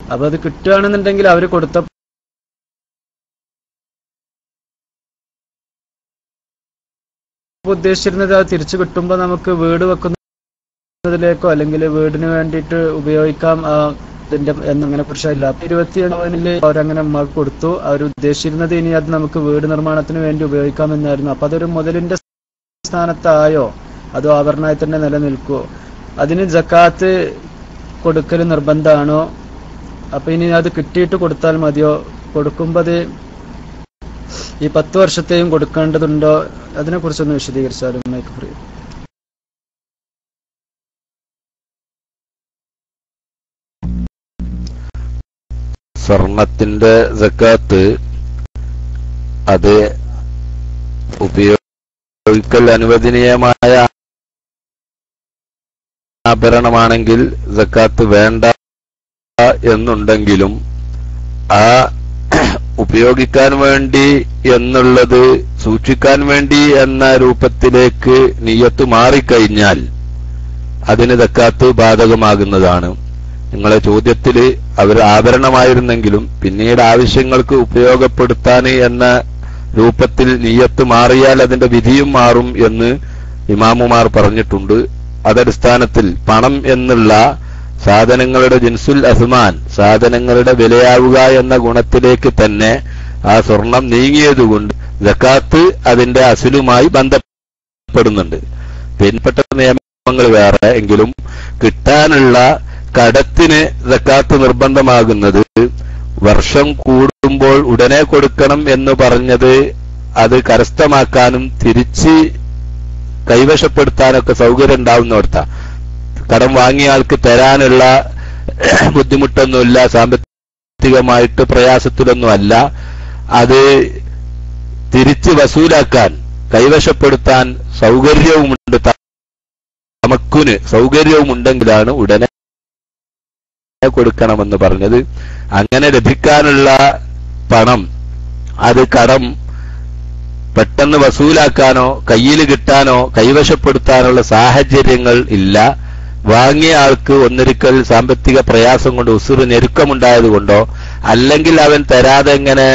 അപ്പൊ അത് കിട്ടുകയാണെന്നുണ്ടെങ്കിൽ അവര് കൊടുത്ത ഉദ്ദേശിച്ചിരുന്നത് അത് തിരിച്ചു കിട്ടുമ്പോ നമുക്ക് വീട് വെക്കുന്നതിലേക്കോ അല്ലെങ്കിൽ വീടിന് വേണ്ടിയിട്ട് ഉപയോഗിക്കാം ആ, ഇതിന്റെ എന്നങ്ങനെ കുറിച്ചില്ല ഇരുപത്തിയേഴില് അവരങ്ങനെ ഉമ്മക്ക് കൊടുത്തു അവർ ഉദ്ദേശിച്ചിരുന്നത് ഇനി അത് നമുക്ക് വീട് നിർമ്മാണത്തിന് വേണ്ടി ഉപയോഗിക്കാമെന്നായിരുന്നു അപ്പൊ അതൊരു മുതലിന്റെ സ്ഥാനത്തായോ അതോ ആഭരണമായി തന്നെ നിലനിൽക്കുവോ അതിന് ജക്കാത്ത് കൊടുക്കൽ നിർബന്ധമാണോ അപ്പൊ ഇനി അത് കിട്ടിയിട്ട് കൊടുത്താൽ മതിയോ കൊടുക്കുമ്പോ അത് ഈ പത്ത് വർഷത്തെയും കൊടുക്കേണ്ടതുണ്ടോ അതിനെ കുറിച്ചൊന്ന് വിശദീകരിച്ചാലും മൈക്ക് ഫ്രീ സ്വർണത്തിന്റെ സക്കാത്ത് അത് ഉപയോഗിക്കൽ അനുവദനീയമായ ആഭരണമാണെങ്കിൽ സക്കാത്ത് വേണ്ട എന്നുണ്ടെങ്കിലും ആ ഉപയോഗിക്കാൻ വേണ്ടി എന്നുള്ളത് സൂക്ഷിക്കാൻ വേണ്ടി എന്ന രൂപത്തിലേക്ക് നീയത്ത് മാറിക്കഴിഞ്ഞാൽ അതിന് തക്കാത്ത് ബാധകമാകുന്നതാണ് നിങ്ങളെ ചോദ്യത്തിൽ അവർ ആഭരണമായിരുന്നെങ്കിലും പിന്നീട് ആവശ്യങ്ങൾക്ക് ഉപയോഗപ്പെടുത്താൻ എന്ന രൂപത്തിൽ നീയത്ത് മാറിയാൽ അതിന്റെ വിധിയും മാറും എന്ന് ഇമാമുമാർ പറഞ്ഞിട്ടുണ്ട് അതടിസ്ഥാനത്തിൽ പണം എന്നുള്ള സാധനങ്ങളുടെ ജിൻസുൽ അസ്മാൻ സാധനങ്ങളുടെ വിലയാവുക എന്ന ഗുണത്തിലേക്ക് തന്നെ ആ സ്വർണം നീങ്ങിയതുകൊണ്ട് ജക്കാത്ത് അതിന്റെ അസിലുമായി ബന്ധപ്പെടുന്നുണ്ട് പിൻപെട്ട നിയമങ്ങൾ വേറെ എങ്കിലും കിട്ടാനുള്ള കടത്തിന് ജക്കാത്ത് നിർബന്ധമാകുന്നത് വർഷം കൂടുമ്പോൾ ഉടനെ കൊടുക്കണം എന്ന് പറഞ്ഞത് അത് കരസ്ഥമാക്കാനും തിരിച്ച് കൈവശപ്പെടുത്താനൊക്കെ സൗകര്യം ഉണ്ടാവുന്നിടത്ത കടം വാങ്ങിയ ആൾക്ക് തരാനുള്ള ബുദ്ധിമുട്ടൊന്നുമില്ല സാമ്പത്തികമായിട്ട് പ്രയാസത്തിലൊന്നും അല്ല അത് തിരിച്ച് വസൂലാക്കാൻ കൈവശപ്പെടുത്താൻ സൗകര്യവുമുണ്ട് തമക്കുന് സൗകര്യവുമുണ്ടെങ്കിലാണ് ഉടനെ കൊടുക്കണമെന്ന് പറഞ്ഞത് അങ്ങനെ ലഭിക്കാനുള്ള പണം അത് കടം പെട്ടെന്ന് വസൂലാക്കാനോ കയ്യിൽ കിട്ടാനോ കൈവശപ്പെടുത്താനുള്ള സാഹചര്യങ്ങൾ ഇല്ല വാങ്ങിയ ആൾക്ക് ഒന്നൊരിക്കൽ സാമ്പത്തിക പ്രയാസം കൊണ്ട് ഉസുറ് ഞെരുക്കമുണ്ടായത് കൊണ്ടോ അല്ലെങ്കിൽ അവൻ തരാതെ എങ്ങനെ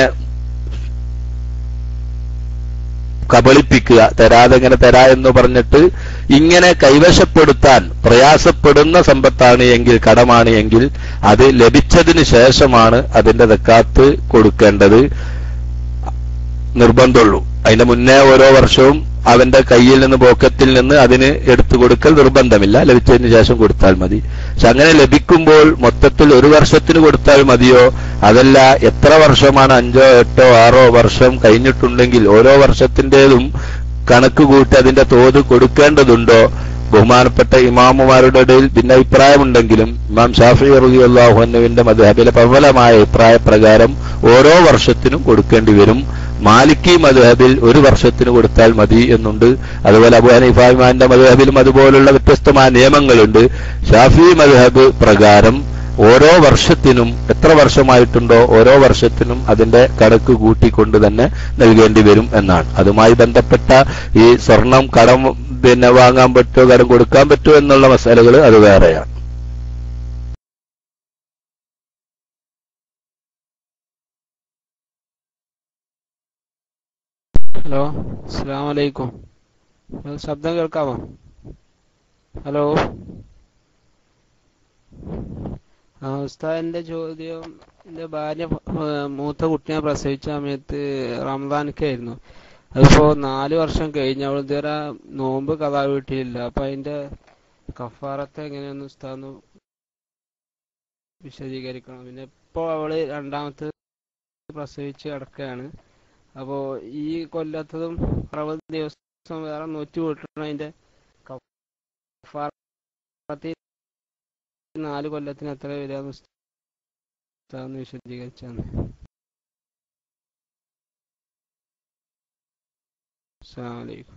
കബളിപ്പിക്കുക തരാതെ എങ്ങനെ തരാ എന്ന് പറഞ്ഞിട്ട് ഇങ്ങനെ കൈവശപ്പെടുത്താൻ പ്രയാസപ്പെടുന്ന സമ്പത്താണ് എങ്കിൽ കടമാണ് എങ്കിൽ അത് ലഭിച്ചതിന് ശേഷമാണ് അതിന്റെ തക്കാത്ത് കൊടുക്കേണ്ടത് നിർബന്ധമുള്ളൂ അതിന്റെ മുന്നേ ഓരോ വർഷവും അവന്റെ കയ്യിൽ നിന്ന് പോക്കറ്റിൽ നിന്ന് അതിന് എടുത്തു കൊടുക്കൽ നിർബന്ധമില്ല ലഭിച്ചതിന് ശേഷം കൊടുത്താൽ മതി പക്ഷെ അങ്ങനെ ലഭിക്കുമ്പോൾ മൊത്തത്തിൽ ഒരു വർഷത്തിന് കൊടുത്താൽ മതിയോ അതല്ല എത്ര വർഷമാണ് അഞ്ചോ എട്ടോ ആറോ വർഷം കഴിഞ്ഞിട്ടുണ്ടെങ്കിൽ ഓരോ വർഷത്തിന്റേതും കണക്ക് കൂട്ടി അതിന്റെ തോത് കൊടുക്കേണ്ടതുണ്ടോ ബഹുമാനപ്പെട്ട ഇമാമുമാരുടെ ഇടയിൽ ഭിന്നഭിപ്രായമുണ്ടെങ്കിലും ഇമാം ഷാഫി റളിയല്ലാഹുവിന്റെ മദ്ഹബിലെ പ്രബലമായ അഭിപ്രായ പ്രകാരം ഓരോ വർഷത്തിനും കൊടുക്കേണ്ടി വരും മാലിക്കി മദ്ഹബിൽ ഒരു വർഷത്തിന് കൊടുത്താൽ മതി എന്നുണ്ട് അതുപോലെ അബു ഹനീഫാഹിമാന്റെ മദ്ഹബിലും അതുപോലുള്ള വ്യത്യസ്തമായ നിയമങ്ങളുണ്ട് ഷാഫി മദ്ഹബ് പ്രകാരം ഓരോ വർഷത്തിനും എത്ര വർഷമായിട്ടുണ്ടോ ഓരോ വർഷത്തിനും അതിന്റെ കണക്ക് കൂട്ടിക്കൊണ്ട് തന്നെ നൽകേണ്ടി വരും എന്നാണ് അതുമായി ബന്ധപ്പെട്ട ഈ സ്വർണം കടം പിന്നെ വാങ്ങാൻ പറ്റുമോ കടം കൊടുക്കാൻ പറ്റുമോ എന്നുള്ള മസാലകൾ അത് വേറെയാണ് ഹലോ അസ്സാം വലൈക്കും ശബ്ദം കേൾക്കാമോ ഹലോ ആ ഉസ്താദ് എന്റെ ചോദ്യം എന്റെ ഭാര്യ ഏഹ്, മൂത്ത കുട്ടിയെ പ്രസവിച്ച സമയത്ത് റംസാനൊക്കെയായിരുന്നു അതിപ്പോ നാല് വർഷം കഴിഞ്ഞ് അവൾ ഇതുവരെ നോമ്പ് കഥാ വീട്ടിലില്ല അപ്പൊ അതിന്റെ കഫാറത്തെ എങ്ങനെയൊന്ന് ഉസ്താദ് ഒന്ന് വിശദീകരിക്കണം പിന്നെ ഇപ്പൊ അവള് രണ്ടാമത്തെ പ്രസവിച്ച് കിടക്കുകയാണ് അപ്പോ ഈ കൊല്ലത്തതും അറുപത് ദിവസം വേറെ നൂറ്റി വീട്ടണം അതിന്റെ കഫാറത്ത് നാല് കൊല്ലത്തിന് എത്ര വരികയെന്ന് ഉസ്താദ് ഒന്ന് വിശദീകരിച്ചാണ് അസ്സലാമു അലൈക്കും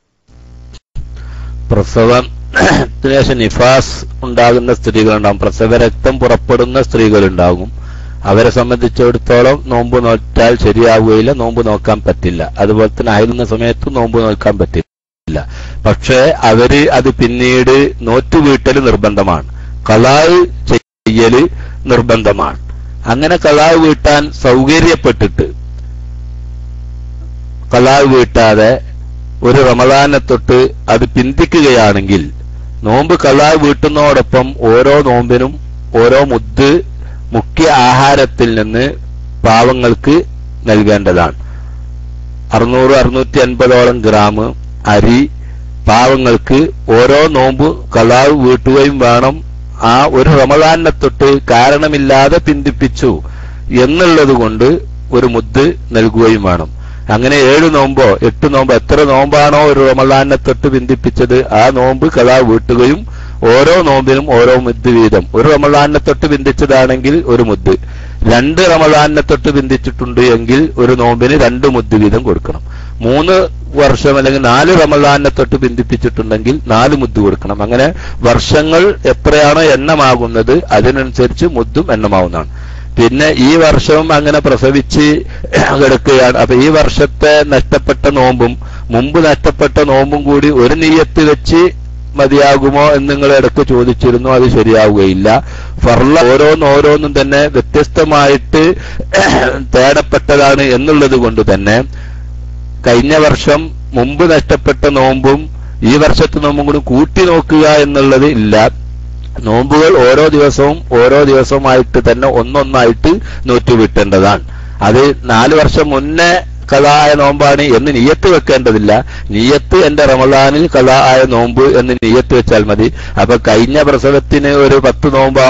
പ്രസവത്തിന് ശേഷം നിഫാസ് ഉണ്ടാകുന്ന സ്ത്രീകളുണ്ടാകും പ്രസവ രക്തം പുറപ്പെടുന്ന സ്ത്രീകളുണ്ടാകും അവരെ സംബന്ധിച്ചിടത്തോളം നോമ്പ് നോറ്റാൽ ശരിയാവുകയില്ല നോമ്പ് നോക്കാൻ പറ്റില്ല അതുപോലെ തന്നെ ആയിരുന്ന സമയത്ത് നോമ്പ് നോക്കാൻ പറ്റില്ല പക്ഷേ അവര് അത് പിന്നീട് നോറ്റുവീട്ടൽ നിർബന്ധമാണ് കലാവ് ചെയ്യല് നിർബന്ധമാണ് അങ്ങനെ കലാവ് വീട്ടാൻ സൗകര്യപ്പെട്ടിട്ട് കലാവ് വീട്ടാതെ ഒരു റമദാനെ തൊട്ട് അത് പിന്തിക്കുകയാണെങ്കിൽ നോമ്പ് കലാവ് വീട്ടുന്നതോടൊപ്പം ഓരോ നോമ്പിനും ഓരോ മുദ്ദ് മുഖ്യ ആഹാരത്തിൽ നിന്ന് പാവങ്ങൾക്ക് നൽകേണ്ടതാണ് അറുന്നൂറ് അറുന്നൂറ്റി അൻപതോളം ഗ്രാം അരി പാവങ്ങൾക്ക് ഓരോ നോമ്പ് കലാവ് വീട്ടുകയും വേണം ആ ഒരു റമദാനെ തൊട്ട് കാരണമില്ലാതെ പിന്തിപ്പിച്ചു എന്നുള്ളത് കൊണ്ട് ഒരു മുദ്ദ് നൽകുകയും വേണം അങ്ങനെ ഏഴ് നോമ്പോ എട്ട് നോമ്പോ എത്ര നോമ്പാണോ ഒരു റമദാനെ തൊട്ട് ബന്ധിപ്പിച്ചത് ആ നോമ്പ് കലാ വീട്ടുകയും ഓരോ നോമ്പിനും ഓരോ മുദ്ദ് വീതം ഒരു റമദാനെ തൊട്ട് ബന്ധിച്ചതാണെങ്കിൽ ഒരു മുദ്ദ് രണ്ട് റമദാനെ തൊട്ട് ബന്ധിച്ചിട്ടുണ്ട് എങ്കിൽ ഒരു നോമ്പിന് രണ്ട് മുദ്ദ് വീതം കൊടുക്കണം മൂന്ന് വർഷം അല്ലെങ്കിൽ നാല് റമദാനെ തൊട്ട് ബന്ധിപ്പിച്ചിട്ടുണ്ടെങ്കിൽ നാല് മുദ്ദ് കൊടുക്കണം അങ്ങനെ വർഷങ്ങൾ എത്രയാണോ എണ്ണമാകുന്നത് അതിനനുസരിച്ച് മുദ്ദും എണ്ണമാവുന്നതാണ് പിന്നെ ഈ വർഷവും അങ്ങനെ പ്രസവിച്ച് കിടക്കുകയാണ് അപ്പൊ ഈ വർഷത്തെ നഷ്ടപ്പെട്ട നോമ്പും മുമ്പ് നഷ്ടപ്പെട്ട നോമ്പും കൂടി ഒരു നീയത്ത് വെച്ച് മതിയാകുമോ എന്ന് നിങ്ങൾ ഇടയ്ക്ക് ചോദിച്ചിരുന്നു അത് ശരിയാവുകയില്ല ഫർള ഓരോന്നോരോന്നും തന്നെ വ്യത്യസ്തമായിട്ട് തേടപ്പെട്ടതാണ് എന്നുള്ളത് കൊണ്ട് തന്നെ കഴിഞ്ഞ വർഷം മുമ്പ് നഷ്ടപ്പെട്ട നോമ്പും ഈ വർഷത്തെ നോമ്പും കൂടി കൂട്ടി നോക്കുക എന്നുള്ളത് ഇല്ല നോമ്പുകൾ ഓരോ ദിവസവും ഓരോ ദിവസവുമായിട്ട് തന്നെ ഒന്നൊന്നായിട്ട് നോറ്റുവിട്ടേണ്ടതാണ് അത് നാല് വർഷം മുന്നേ കഥ ആയ നോമ്പാണ് എന്ന് നിയത്ത് വെക്കേണ്ടതില്ല നിയത്ത് എന്റെ റമദാനിൽ കഥ ആയ നോമ്പ് എന്ന് നിയത്ത് വെച്ചാൽ മതി അപ്പൊ കഴിഞ്ഞ പ്രസവത്തിന് ഒരു പത്ത് നോമ്പോ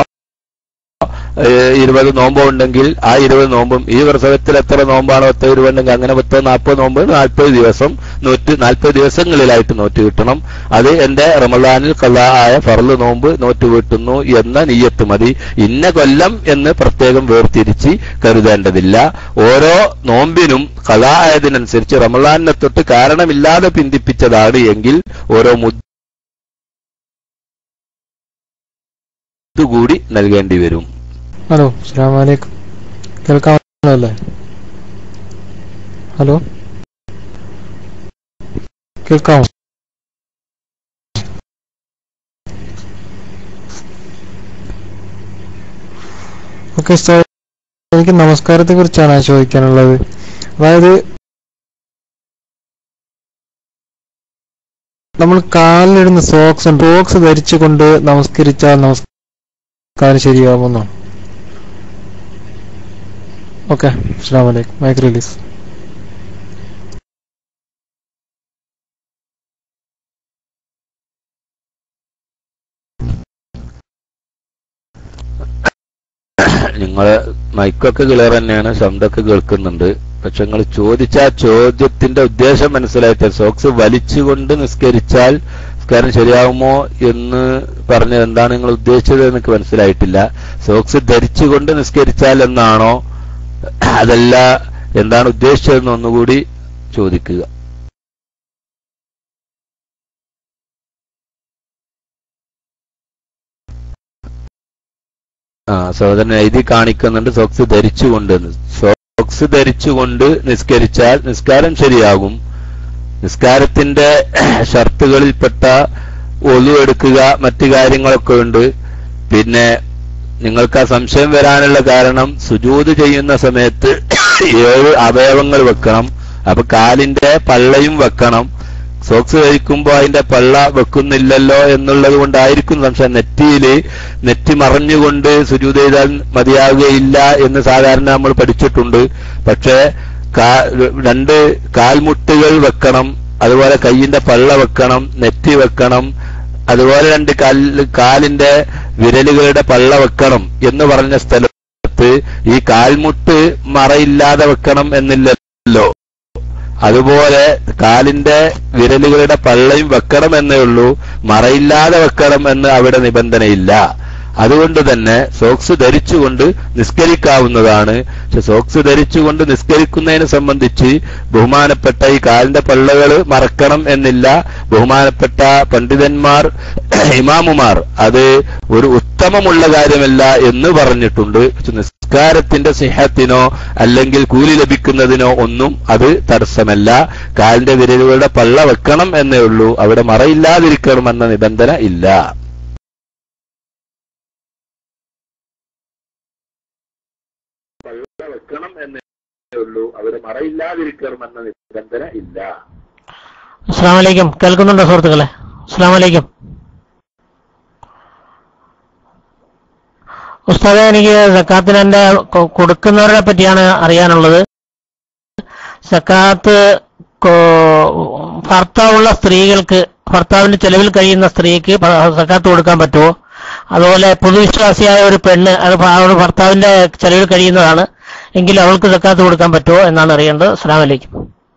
ഇരുപത് നോമ്പോ ഉണ്ടെങ്കിൽ ആ ഇരുപത് നോമ്പും ഈ പ്രസവത്തിൽ എത്ര നോമ്പാണോ പത്ത് ഇരുപതുണ്ടെങ്കിൽ അങ്ങനെ പത്തോ നാൽപ്പത് നോമ്പ് നാൽപ്പത് ദിവസം നൂറ്റ് നാൽപ്പത് ദിവസങ്ങളിലായിട്ട് നോറ്റ് കിട്ടണം അത് എന്റെ റമദാനിൽ കലാ ആയ ഫർള് നോമ്പ് നോറ്റ് വീട്ടുന്നു എന്ന നീയത്ത് മതി ഇന്ന കൊല്ലം എന്ന് പ്രത്യേകം വേർതിരിച്ച് കരുതേണ്ടതില്ല ഓരോ നോമ്പിനും കലാ ആയതിനനുസരിച്ച് റമദാനിനെ തൊട്ട് കാരണമില്ലാതെ പിന്തിപ്പിച്ചതാണ് എങ്കിൽ ഓരോ മുദ്ദ കൂടി നൽകേണ്ടി വരും ഹലോ അസ്സാം വലൈക്കും കേൾക്കാമല്ലോ അല്ലേ ഹലോ കേൾക്കാമോ ഓക്കെ എനിക്ക് നമസ്കാരത്തെ കുറിച്ചാണ് ചോദിക്കാനുള്ളത് അതായത് നമ്മൾ കാലിലിടുന്ന സോക്സ് ഉണ്ട് സോക്സ് ധരിച്ചുകൊണ്ട് നമസ്കരിച്ചാൽ നമസ്കാരം ശരിയാവുമെന്നോ ഓക്കെ അസ്സാം വലൈക്കും മൈക്ക് റിലീസ് നിങ്ങള് മൈക്കൊക്കെ ക്ലിയർ തന്നെയാണ് ശബ്ദമൊക്കെ കേൾക്കുന്നുണ്ട് പക്ഷെ നിങ്ങൾ ചോദിച്ച ആ ചോദ്യത്തിന്റെ ഉദ്ദേശം മനസ്സിലായിട്ട് സോക്സ് വലിച്ചുകൊണ്ട് നിസ്കരിച്ചാൽ നിസ്കാരം ശരിയാവുമോ എന്ന് പറഞ്ഞത് എന്താണ് നിങ്ങൾ ഉദ്ദേശിച്ചത് എനിക്ക് മനസ്സിലായിട്ടില്ല സോക്സ് ധരിച്ചുകൊണ്ട് നിസ്കരിച്ചാൽ എന്നാണോ അതല്ല എന്താണ് ഉദ്ദേശിച്ചതെന്ന് ഒന്നുകൂടി ചോദിക്കുക ആ സഹോദരൻ എഴുതി കാണിക്കുന്നുണ്ട് സോക്സ് ധരിച്ചുകൊണ്ട് എന്ന്. സോക്സ് ധരിച്ചുകൊണ്ട് നിസ്കരിച്ചാൽ നിസ്കാരം ശരിയാകും നിസ്കാരത്തിന്റെ ഷർത്തുകളിൽപ്പെട്ട ഒലു എടുക്കുക മറ്റു കാര്യങ്ങളൊക്കെ ഉണ്ട് പിന്നെ നിങ്ങൾക്ക് ആ സംശയം വരാനുള്ള കാരണം സുജൂത് ചെയ്യുന്ന സമയത്ത് ഏഴ് അവയവങ്ങൾ വെക്കണം അപ്പൊ കാലിന്റെ പള്ളയും വെക്കണം സോക്സ് ധരിക്കുമ്പോൾ അതിന്റെ പള്ള വെക്കുന്നില്ലല്ലോ എന്നുള്ളത് കൊണ്ടായിരിക്കും സംശയം നെറ്റിയില് നെറ്റി മറഞ്ഞുകൊണ്ട് സുജൂത് ചെയ്താൽ മതിയാകുകയില്ല എന്ന് സാധാരണ നമ്മൾ പഠിച്ചിട്ടുണ്ട് പക്ഷേ കാ- രണ്ട് കാൽമുട്ടുകൾ വെക്കണം അതുപോലെ കയ്യിന്റെ പള്ള വെക്കണം നെറ്റി വെക്കണം അതുപോലെ രണ്ട് കാൽ കാലിന്റെ വിരലുകളുടെ പള്ള വെക്കണം എന്ന് പറഞ്ഞ സ്ഥലത്ത് ഈ കാൽമുട്ട് മറയില്ലാതെ വെക്കണം എന്നില്ലല്ലോ അതുപോലെ കാലിന്റെ വിരലുകളുടെ പള്ളയും വെക്കണം എന്നേ ഉള്ളൂ മറയില്ലാതെ വെക്കണം എന്ന് അവിടെ നിബന്ധനയില്ല അതുകൊണ്ട് തന്നെ സോക്സ് ധരിച്ചുകൊണ്ട് നിസ്കരിക്കാവുന്നതാണ് പക്ഷെ സോക്സ് ധരിച്ചുകൊണ്ട് നിസ്കരിക്കുന്നതിനെ സംബന്ധിച്ച് ബഹുമാനപ്പെട്ട ഈ കാലിന്റെ പള്ളകൾ മറക്കണം എന്നില്ല ബഹുമാനപ്പെട്ട പണ്ഡിതന്മാർ ഇമാമുമാർ അത് ഒരു ഉത്തമമുള്ള കാര്യമല്ല എന്ന് പറഞ്ഞിട്ടുണ്ട് പക്ഷെ നിസ്കാരത്തിന്റെ സിഹത്തിനോ അല്ലെങ്കിൽ കൂലി ലഭിക്കുന്നതിനോ ഒന്നും അത് തടസ്സമല്ല കാലിന്റെ വിരലുകളുടെ പള്ള വെക്കണം എന്നേ ഉള്ളൂ അവിടെ മറയില്ലാതിരിക്കണമെന്ന നിബന്ധന ഇല്ല വെക്കണം എന്നേ ഉള്ളൂ അവിടെ മറയില്ലാതിരിക്കണം എന്ന നിബന്ധന ഇല്ല അസ്സാം വലൈക്കും കേൾക്കുന്നുണ്ടോ സുഹൃത്തുക്കളെ അസ്സാം വലൈക്കും ഉസ്താദെ എനിക്ക് സക്കാത്തിന് എന്റെ കൊ- കൊടുക്കുന്നവരെ പറ്റിയാണ് അറിയാനുള്ളത് സക്കാത്ത് കൊ- ഭർത്താവുള്ള സ്ത്രീകൾക്ക് ഭർത്താവിന്റെ ചെലവിൽ കഴിയുന്ന സ്ത്രീക്ക് ഭ- സക്കാത്ത് കൊടുക്കാൻ പറ്റുമോ അതുപോലെ പൊതുവിശ്വാസിയായ ഒരു പെണ്ണ് അത് ഭ- അവൾ ഭർത്താവിന്റെ ചെലവിൽ കഴിയുന്നതാണ് എങ്കിൽ അവൾക്ക് സക്കാത്ത് കൊടുക്കാൻ പറ്റുമോ എന്നാണ് അറിയേണ്ടത് അസ്സാം വലൈക്കും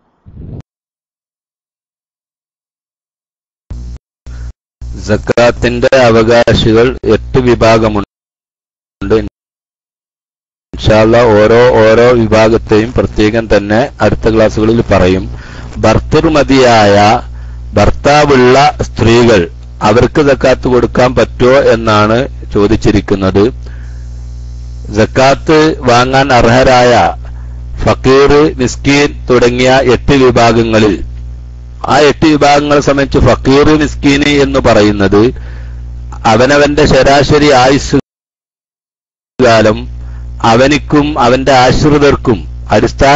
സക്കാത്തിന്റെ അവകാശികൾ എട്ട് വിഭാഗമുണ്ട് ഇൻഷാല്ല ഓരോ ഓരോ വിഭാഗത്തെയും പ്രത്യേകം തന്നെ അടുത്ത ക്ലാസ്സുകളിൽ പറയും ഭർത്തൃമതിയായ ഭർത്താവുള്ള സ്ത്രീകൾ അവർക്ക് സക്കാത്ത് കൊടുക്കാൻ പറ്റുമോ എന്നാണ് ചോദിച്ചിരിക്കുന്നത് സക്കാത്ത് വാങ്ങാൻ അർഹരായ ഫക്കീർ മിസ്കീൻ തുടങ്ങിയ എട്ട് വിഭാഗങ്ങളിൽ ആ എട്ട് വിഭാഗങ്ങളെ സംബന്ധിച്ച് ഫക്കീർ മിസ്കീന് എന്ന് പറയുന്നത് അവനവന്റെ ശരാശരി ആയുസ് കാലം അവനിക്കും അവന്റെ ആശ്രിതർക്കും അടിസ്ഥാന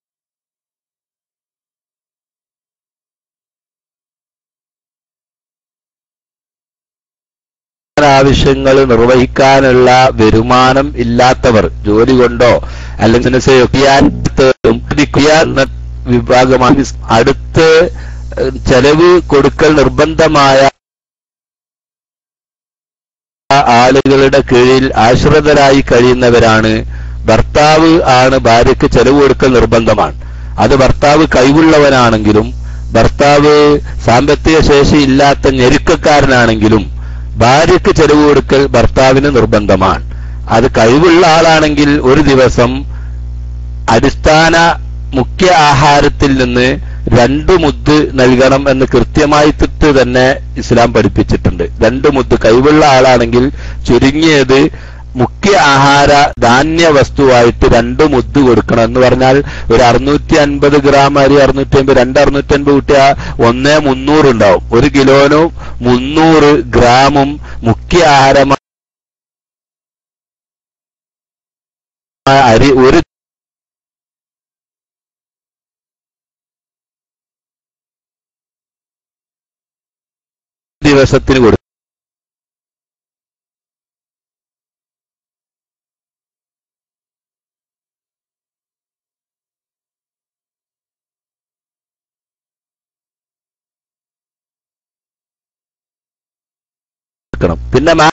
ആവശ്യങ്ങൾ നിർവഹിക്കാനുള്ള വരുമാനം ഇല്ലാത്തവർ ജോലി കൊണ്ടോ അല്ലെങ്കിൽ വിഭാഗമാണ് അടുത്ത് ഏഹ്, ചെലവ് കൊടുക്കൽ നിർബന്ധമായ ആളുകളുടെ കീഴിൽ ആശ്രിതരായി കഴിയുന്നവരാണ് ഭർത്താവ് ആണ് ഭാര്യയ്ക്ക് ചെലവ് കൊടുക്കൽ നിർബന്ധമാണ് അത് ഭർത്താവ് കഴിവുള്ളവനാണെങ്കിലും ഭർത്താവ് സാമ്പത്തിക ശേഷി ഇല്ലാത്ത ഞെരുക്കക്കാരനാണെങ്കിലും ഭാര്യയ്ക്ക് ചെലവ് കൊടുക്കൽ ഭർത്താവിന് നിർബന്ധമാണ് അത് കഴിവുള്ള ആളാണെങ്കിൽ ഒരു ദിവസം അടിസ്ഥാന മുഖ്യ ആഹാരത്തിൽ നിന്ന് രണ്ട് മുദ്ദ് നൽകണം എന്ന് കൃത്യമായിട്ട് തന്നെ ഇസ്ലാം പഠിപ്പിച്ചിട്ടുണ്ട് രണ്ട് മുദ്ദ് കഴിവുള്ള ആളാണെങ്കിൽ ചുരുങ്ങിയത് മുഖ്യ ആഹാര ധാന്യ വസ്തുവായിട്ട് രണ്ട് മുദ്ദ് കൊടുക്കണം എന്ന് പറഞ്ഞാൽ ഒരു അറുന്നൂറ്റി അൻപത് ഗ്രാം അരി അറുന്നൂറ്റി അമ്പത് രണ്ട് അറുന്നൂറ്റി അൻപത് കൂട്ടിയ ഒന്നേ മുന്നൂറ് ഉണ്ടാവും ഒരു കിലോനും മുന്നൂറ് ഗ്രാമും മുഖ്യ ആഹാരമായ അരി ഒരു ദിവസത്തിന് കൊടുക്കും പിന്നെ മാ-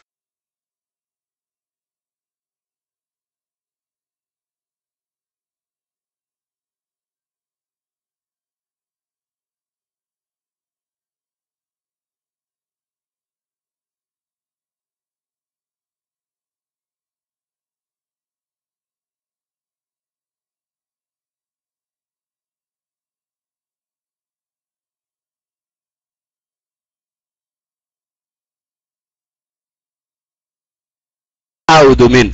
ഉദുമിൻ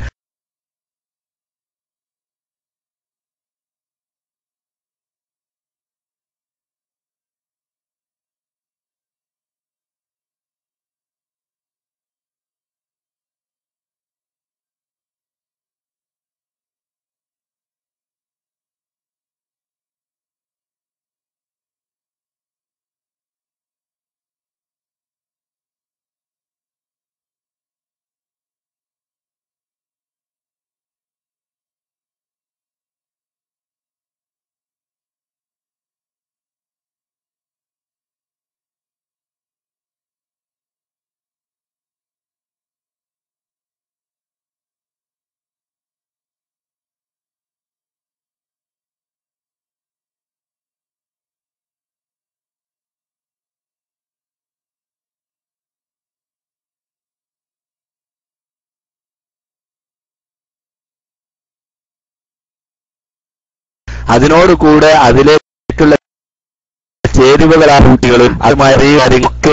അതിനോട് കൂടെ അതിലേക്കുള്ള ചേരുവകൾ ആ കുട്ടികൾ അതുമായി കാര്യങ്ങളൊക്കെ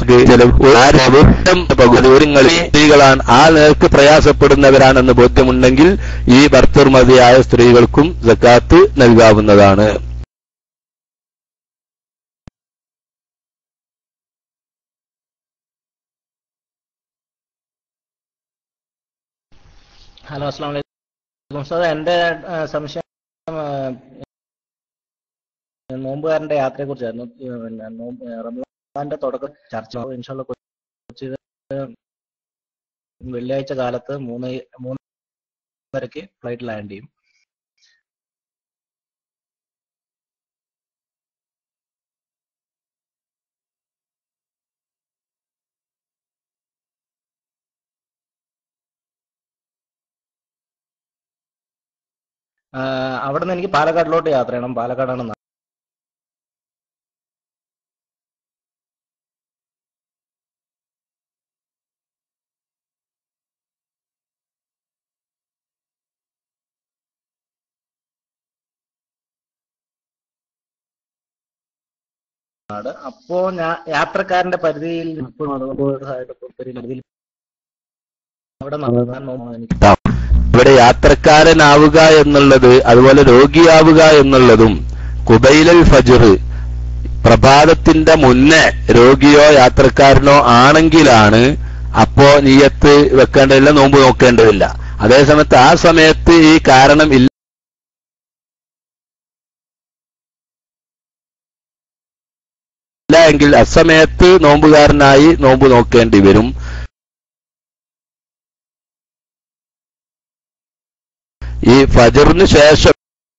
ഉണ്ടാക്കുകയും സ്ത്രീകളാണ് ആ നേർക്ക് പ്രയാസപ്പെടുന്നവരാണെന്ന് ബോധ്യമുണ്ടെങ്കിൽ ഈ ഭർത്തൃമതിയായ സ്ത്രീകൾക്കും സക്കാത്ത് നൽകാവുന്നതാണ് ഹലോ അസ്സാം വലൈക്കും ഉസ്താദ് എന്റെ ആ, സംശയം ആ, നോമ്പുകാരന്റെ യാത്രയെ കുറിച്ചായിരുന്നു പിന്നെ നോമ്പ് റമദാന്റെ തുടക്കം ചർച്ച ഇൻഷാല്ല കൊച്ചി വെള്ളിയാഴ്ച കാലത്ത് മൂന്ന് മൂന്നരക്ക് ഫ്ലൈറ്റ് ലാൻഡ് ചെയ്യും ആ, അവിടെ നിന്ന് എനിക്ക് പാലക്കാടിലോട്ട് യാത്ര ചെയ്യണം പാലക്കാടാണ് നാ- നാട് അപ്പോ ഞാൻ യാത്രക്കാരന്റെ പരിധിയിൽ ഇപ്പോൾ പരിധിയിൽ അവിടെ നടത്താൻ നോക്കണം എനിക്ക് ഇവിടെ യാത്രക്കാരനാവുക എന്നുള്ളത് അതുപോലെ രോഗിയാവുക എന്നുള്ളതും കുബൈലൽ ഫജർ പ്രഭാതത്തിന്റെ മുന്നേ രോഗിയോ യാത്രക്കാരനോ ആണെങ്കിലാണ് അപ്പോ നീയത്ത് വെക്കേണ്ടതില്ല നോമ്പ് നോക്കേണ്ടതില്ല അതേസമയത്ത് ആ സമയത്ത് ഈ കാരണം ഇല്ല ഇല്ല എങ്കിൽ അസമയത്ത് നോമ്പുകാരനായി നോമ്പ് നോക്കേണ്ടി വരും ഈ ഫജറിന് ശേഷം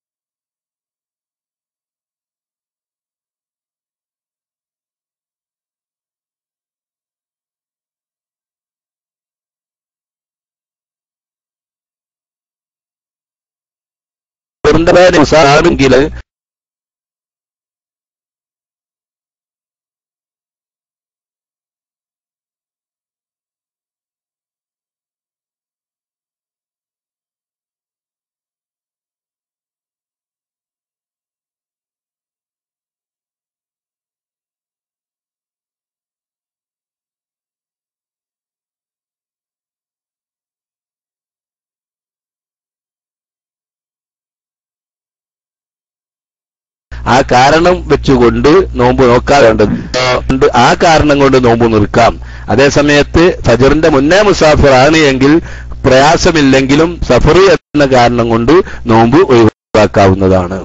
ആണെങ്കിൽ ആ കാരണം വെച്ചുകൊണ്ട് നോമ്പ് നോക്കാറുണ്ട് ആ കാരണം കൊണ്ട് നോമ്പ് നിൽക്കാം അതേസമയത്ത് ഫജറിന്റെ മുന്നേ മുസാഫിറാണ് എങ്കിൽ പ്രയാസമില്ലെങ്കിലും സഫർ എന്ന കാരണം കൊണ്ട് നോമ്പ് ഒഴിവാക്കാവുന്നതാണ്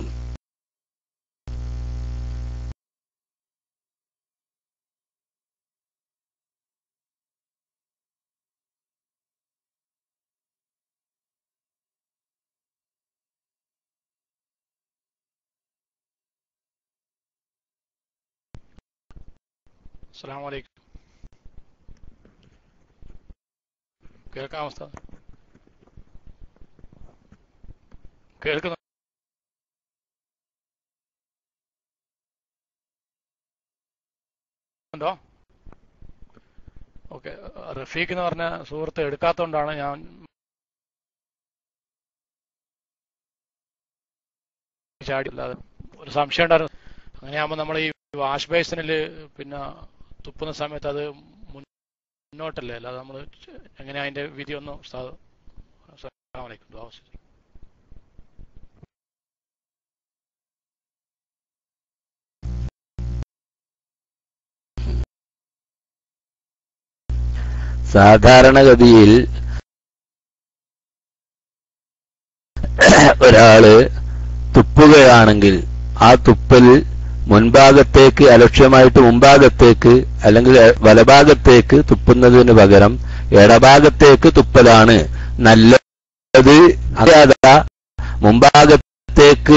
അസ്സാം വലൈക്കും കേൾക്കാം അവസ്ഥ കേൾക്കുന്നു ഉണ്ടോ ഓക്കെ റഫീഖ് എന്ന് പറഞ്ഞ സുഹൃത്ത് എടുക്കാത്തതുകൊണ്ടാണ് ഞാൻ ചാടില്ലാതെ ഒരു സംശയം ഉണ്ടായിരുന്നു അങ്ങനെയാകുമ്പോൾ നമ്മൾ ഈ വാഷ് ബേസിനിൽ പിന്നെ തുപ്പുന്ന സമയത്ത് അത് മുന്നോട്ടല്ലേ അല്ലാതെ നമ്മൾ എങ്ങനെ അതിന്റെ വിധി ഒന്ന് ഉസ്താദ് അസ്സലാമു അലൈക്കും ദുആ വസിയ്യത്ത്. സാധാരണഗതിയിൽ ഒരാള് തുപ്പുകയാണെങ്കിൽ ആ തുപ്പൽ മുൻഭാഗത്തേക്ക് അലക്ഷ്യമായിട്ട് മുൻഭാഗത്തേക്ക് അല്ലെങ്കിൽ വലഭാഗത്തേക്ക് തുപ്പുന്നതിന് പകരം ഇടഭാഗത്തേക്ക് തുപ്പലാണ് നല്ലത് അതാ മുൻഭാഗത്തേക്ക്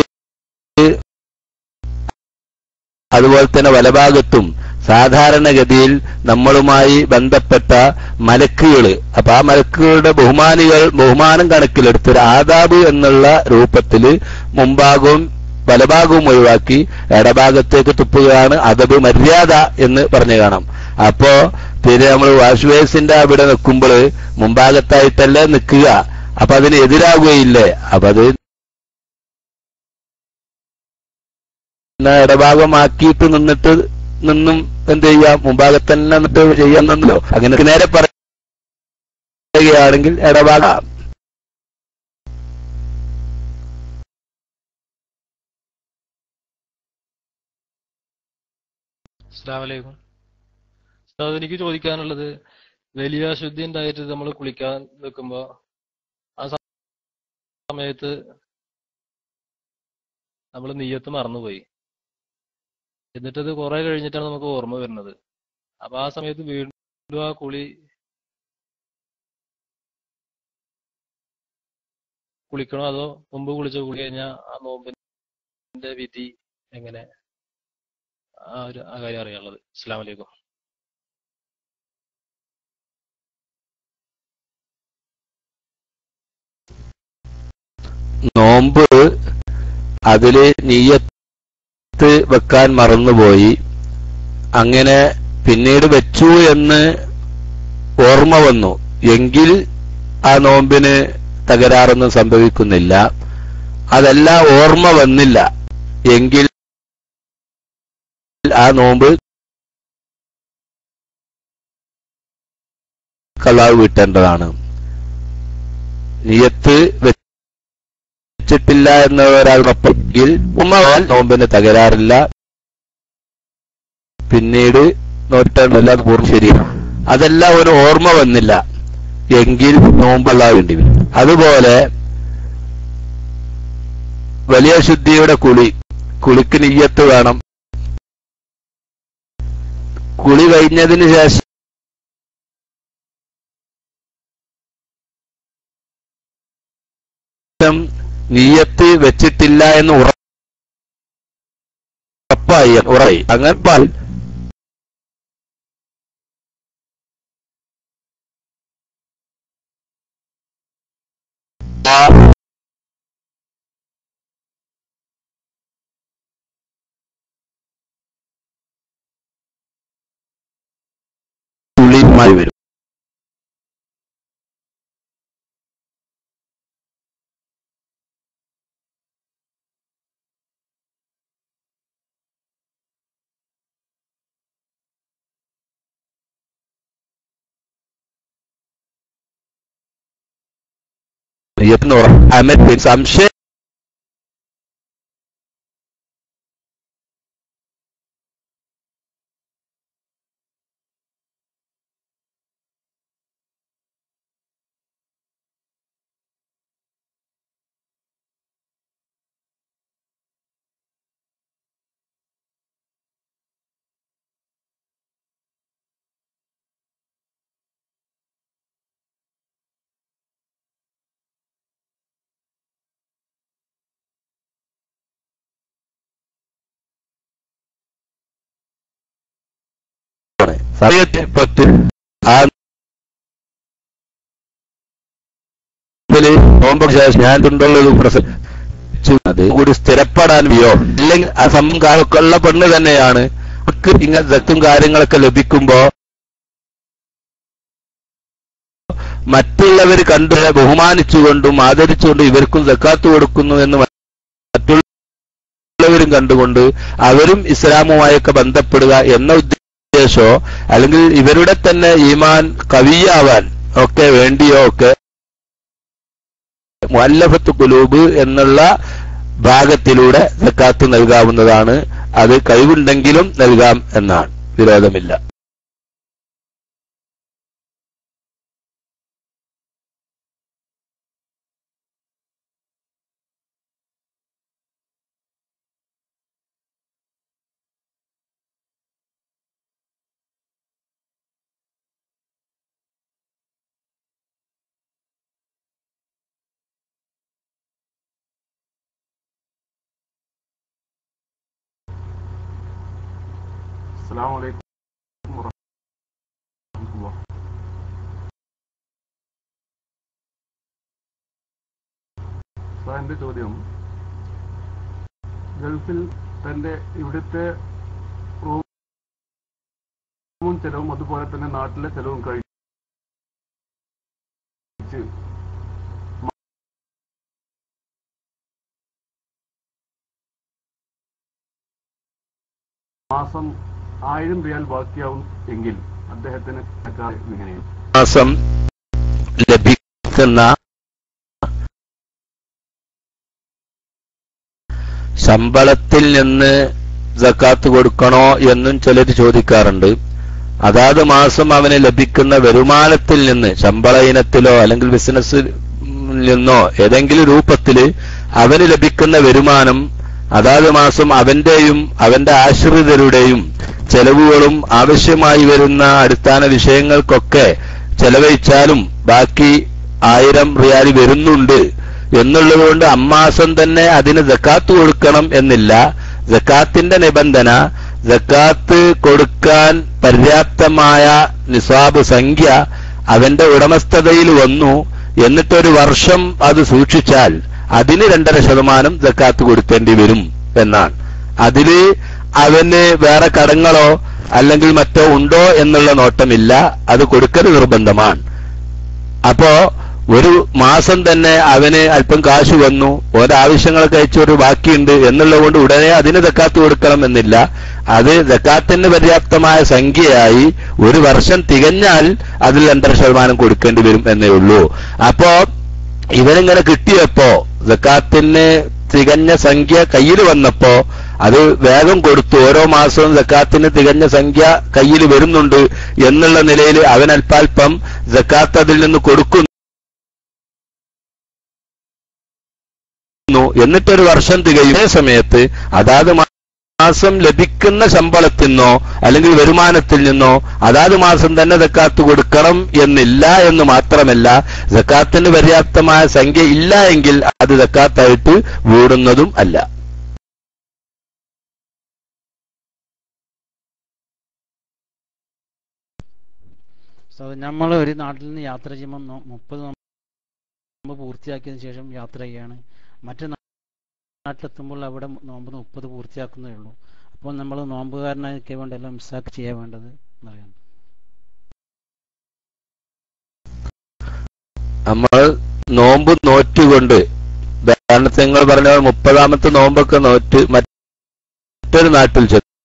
അതുപോലെ തന്നെ വലഭാഗത്തും സാധാരണഗതിയിൽ നമ്മളുമായി ബന്ധപ്പെട്ട മലക്കുകൾ അപ്പൊ ആ മലക്കുകളുടെ ബഹുമാനികൾ ബഹുമാനം കണക്കിലെടുത്ത് ഒരു ആദാബ് എന്നുള്ള രൂപത്തിൽ മുമ്പാകവും വലഭാഗവും ഒഴിവാക്കി ഇടഭാഗത്തേക്ക് തുപ്പുകയാണ് അതബ് മര്യാദ എന്ന് പറഞ്ഞു കാണാം അപ്പോ പിന്നെ നമ്മൾ വാഷ് ബേസിന്റെ അവിടെ നിൽക്കുമ്പോൾ മുമ്പാകത്തായിട്ടല്ലേ നിൽക്കുക അപ്പൊ അതിന് എതിരാകുകയില്ലേ അപ്പൊ അത് ഇടഭാഗമാക്കിയിട്ട് നിന്നിട്ട് നിന്നും എന്ത് ചെയ്യാം മുമ്പാകത്ത് തന്നെ നിന്നിട്ട് ചെയ്യാൻ നിന്നല്ലോ അങ്ങനെ നേരെ പറയുകയാണെങ്കിൽ ഇടഭാഗം അസ്സാമലൈക്കും ഉസ്താദ് എനിക്ക് ചോദിക്കാനുള്ളത് വലിയ അശുദ്ധി ഉണ്ടായിട്ട് നമ്മൾ കുളിക്കാൻ നിൽക്കുമ്പോ ആ സമയത്ത് നമ്മൾ നെയ്യത്ത് മറന്നുപോയി എന്നിട്ടത് കുറെ കഴിഞ്ഞിട്ടാണ് നമുക്ക് ഓർമ്മ വരുന്നത് അപ്പൊ ആ സമയത്ത് വീണ്ടും ആ കുളി കുളിക്കണോ അതോ മുമ്പ് കുളിച്ച കുളി കഴിഞ്ഞാൽ ആ നോമ്പിന്റെ വിധി എങ്ങനെ ആ ഒരു ആ കാര്യം അറിയാനുള്ളത് അസ്സലാമു അലൈക്കും നോമ്പ് അതില് നീയത്ത് വെക്കാൻ മറന്നുപോയി അങ്ങനെ പിന്നീട് വെച്ചു എന്ന് ഓർമ്മ വന്നു എങ്കിൽ ആ നോമ്പിന് തകരാറൊന്നും സംഭവിക്കുന്നില്ല അതല്ല ഓർമ്മ വന്നില്ല എങ്കിൽ ആ നോമ്പ് കള്ളാവ് വീട്ടേണ്ടതാണ് നിയത്ത് വെച്ചിട്ടില്ല എന്ന ഒരാളൊപ്പെങ്കിൽ ഉമ്മവാൻ നോമ്പിന് തകരാറില്ല പിന്നീട് നോറ്റല്ല പൂർണ്ണ ശരി അതല്ല ഒരു ഓർമ്മ വന്നില്ല എങ്കിൽ നോമ്പല്ല വേണ്ടി വരും അതുപോലെ വലിയ ശുദ്ധിയുടെ കുളി കുളിക്ക് നീയത്ത് വേണം കുളി കഴിഞ്ഞതിന് ശേഷം നീയത്ത് വെച്ചിട്ടില്ല എന്ന് ഉറപ്പായി ഉറയി അങ്ങനെ പാൽ തുള്ളിയുമായി വരും നെയ്യത്തിന് ഉറ അമറ്റ് സംശയം സമയത്തെ പത്ത് ആ ഇതില് നോമ്പ് ശേഷം ഞാൻ ഉണ്ടുള്ളത് പ്രസംഗിച്ചത് കൂടി സ്ഥിരപ്പെടാൻ വയ്യോ അല്ലെങ്കിൽ ആ സംഭവം ഉള്ള പെണ്ണ് തന്നെയാണ് അവർക്ക് ഇങ്ങനെ ദത്തും കാര്യങ്ങളൊക്കെ ലഭിക്കുമ്പോ മറ്റുള്ളവർ കണ്ട് ബഹുമാനിച്ചുകൊണ്ടും ആദരിച്ചുകൊണ്ടും ഇവർക്കും സക്കാത്ത് കൊടുക്കുന്നു എന്ന് മറ്റുള്ളവരും കണ്ടുകൊണ്ട് അവരും ഇസ്ലാമുമായൊക്കെ ബന്ധപ്പെടുക എന്ന ഉദ്ദേശോ അല്ലെങ്കിൽ ഇവരുടെ തന്നെ ഈമാൻ കവിയാവാൻ ഒക്കെ വേണ്ടിയോ ഒക്കെ മുല്ലഫത്ത് കുലൂബ് എന്നുള്ള ഭാഗത്തിലൂടെ സക്കാത്ത് നൽകാവുന്നതാണ് അത് കഴിവുണ്ടെങ്കിലും നൽകാം എന്നാണ് വിരോധമില്ല السلام عليكم ورحمة الله എന്റെ ചോദ്യം ഗൾഫിൽ തന്റെ ഇവിടുത്തെ റൂമും ചെലവും അതുപോലെ തന്നെ നാട്ടിലെ ചെലവും കഴിച്ച് മാസം ആയിരം റിയാൽ ബാക്കിയാവും എങ്കിൽ അദ്ദേഹത്തിന് ഇങ്ങനെയാണ് മാസം ലഭിക്കുന്ന ശമ്പളത്തിൽ നിന്ന് സക്കാത്ത് കൊടുക്കണോ എന്നും ചിലർ ചോദിക്കാറുണ്ട് അതാത് മാസം അവന് ലഭിക്കുന്ന വരുമാനത്തിൽ നിന്ന് ശമ്പള ഇനത്തിലോ അല്ലെങ്കിൽ ബിസിനസ് നിന്നോ ഏതെങ്കിലും രൂപത്തിൽ അവന് ലഭിക്കുന്ന വരുമാനം അതാത് മാസം അവന്റെയും അവന്റെ ആശ്രിതരുടെയും ചെലവുകളും ആവശ്യമായി വരുന്ന അടിസ്ഥാന വിഷയങ്ങൾക്കൊക്കെ ചെലവഴിച്ചാലും ബാക്കി ആയിരം റിയാൽ വരുന്നുണ്ട് എന്നുള്ളതുകൊണ്ട് അമ്മാസം തന്നെ അതിന് ജക്കാത്ത് കൊടുക്കണം എന്നില്ല ജക്കാത്തിന്റെ നിബന്ധന ജക്കാത്ത് കൊടുക്കാൻ പര്യാപ്തമായ നിസാബ് സംഖ്യ അവന്റെ ഉടമസ്ഥതയിൽ വന്നു എന്നിട്ടൊരു വർഷം അത് സൂക്ഷിച്ചാൽ അതിന് രണ്ടര ശതമാനം ജക്കാത്ത് കൊടുക്കേണ്ടി വരും എന്നാണ് അതില് അവന് വേറെ കടങ്ങളോ അല്ലെങ്കിൽ മറ്റോ ഉണ്ടോ എന്നുള്ള നോട്ടമില്ല അത് കൊടുക്കൽ നിർബന്ധമാണ് അപ്പോ ഒരു മാസം തന്നെ അവന് അല്പം കാശ് വന്നു ഓരാവശ്യങ്ങളൊക്കെ അയച്ചൊരു ബാക്കിയുണ്ട് എന്നുള്ളത് കൊണ്ട് ഉടനെ അതിന് ജക്കാത്ത് കൊടുക്കണം എന്നില്ല അത് ജക്കാത്തിന് പര്യാപ്തമായ സംഖ്യയായി ഒരു വർഷം തികഞ്ഞാൽ അതിൽ രണ്ടര ശതമാനം കൊടുക്കേണ്ടി വരും എന്നേ ഉള്ളൂ അപ്പോ ഇവനിങ്ങനെ കിട്ടിയപ്പോ ജക്കാത്തിന് തികഞ്ഞ സംഖ്യ കയ്യിൽ വന്നപ്പോ അത് വേഗം കൊടുത്തു ഓരോ മാസവും ജക്കാത്തിന് തികഞ്ഞ സംഖ്യ കയ്യിൽ വരുന്നുണ്ട് എന്നുള്ള നിലയിൽ അവൻ അല്പാൽപ്പം ജക്കാത്ത് അതിൽ നിന്ന് കൊടുക്കുന്നു എന്നിട്ടൊരു വർഷം തികയും അതേ സമയത്ത് അതാത് മാസം ലഭിക്കുന്ന ശമ്പളത്തിൽ അല്ലെങ്കിൽ വരുമാനത്തിൽ നിന്നോ അതാത് മാസം തന്നെ ജക്കാത്ത് കൊടുക്കണം എന്നില്ല എന്ന് മാത്രമല്ല ജക്കാത്തിന് പര്യാപ്തമായ സംഖ്യ ഇല്ല എങ്കിൽ അത് ജക്കാത്തായിട്ട് വീടുന്നതും അല്ല നമ്മൾ ഒരു നാട്ടിൽ നിന്ന് യാത്ര ചെയ്യുമ്പോൾ നോ- മുപ്പത് നോമ്പ് പൂർത്തിയാക്കിയതിനു ശേഷം യാത്ര ചെയ്യാണ് മറ്റു നാ- നാട്ടിലെത്തുമ്പോൾ അവിടെ നോമ്പ് മുപ്പത് പൂർത്തിയാക്കുന്നേ ഉള്ളൂ അപ്പോൾ നമ്മൾ നോമ്പുകാരനായിരിക്കെ വേണ്ടല്ലോ മിസ്സാക്ക് ചെയ്യാൻ വേണ്ടത് എന്നറിയാം നമ്മൾ നോമ്പ് നോറ്റുകൊണ്ട് ഉദാഹരണത്തിന് നിങ്ങൾ പറഞ്ഞ പോലെ മുപ്പതാമത്തെ നോമ്പൊക്കെ നോറ്റ് മറ്റൊരു നാട്ടിൽ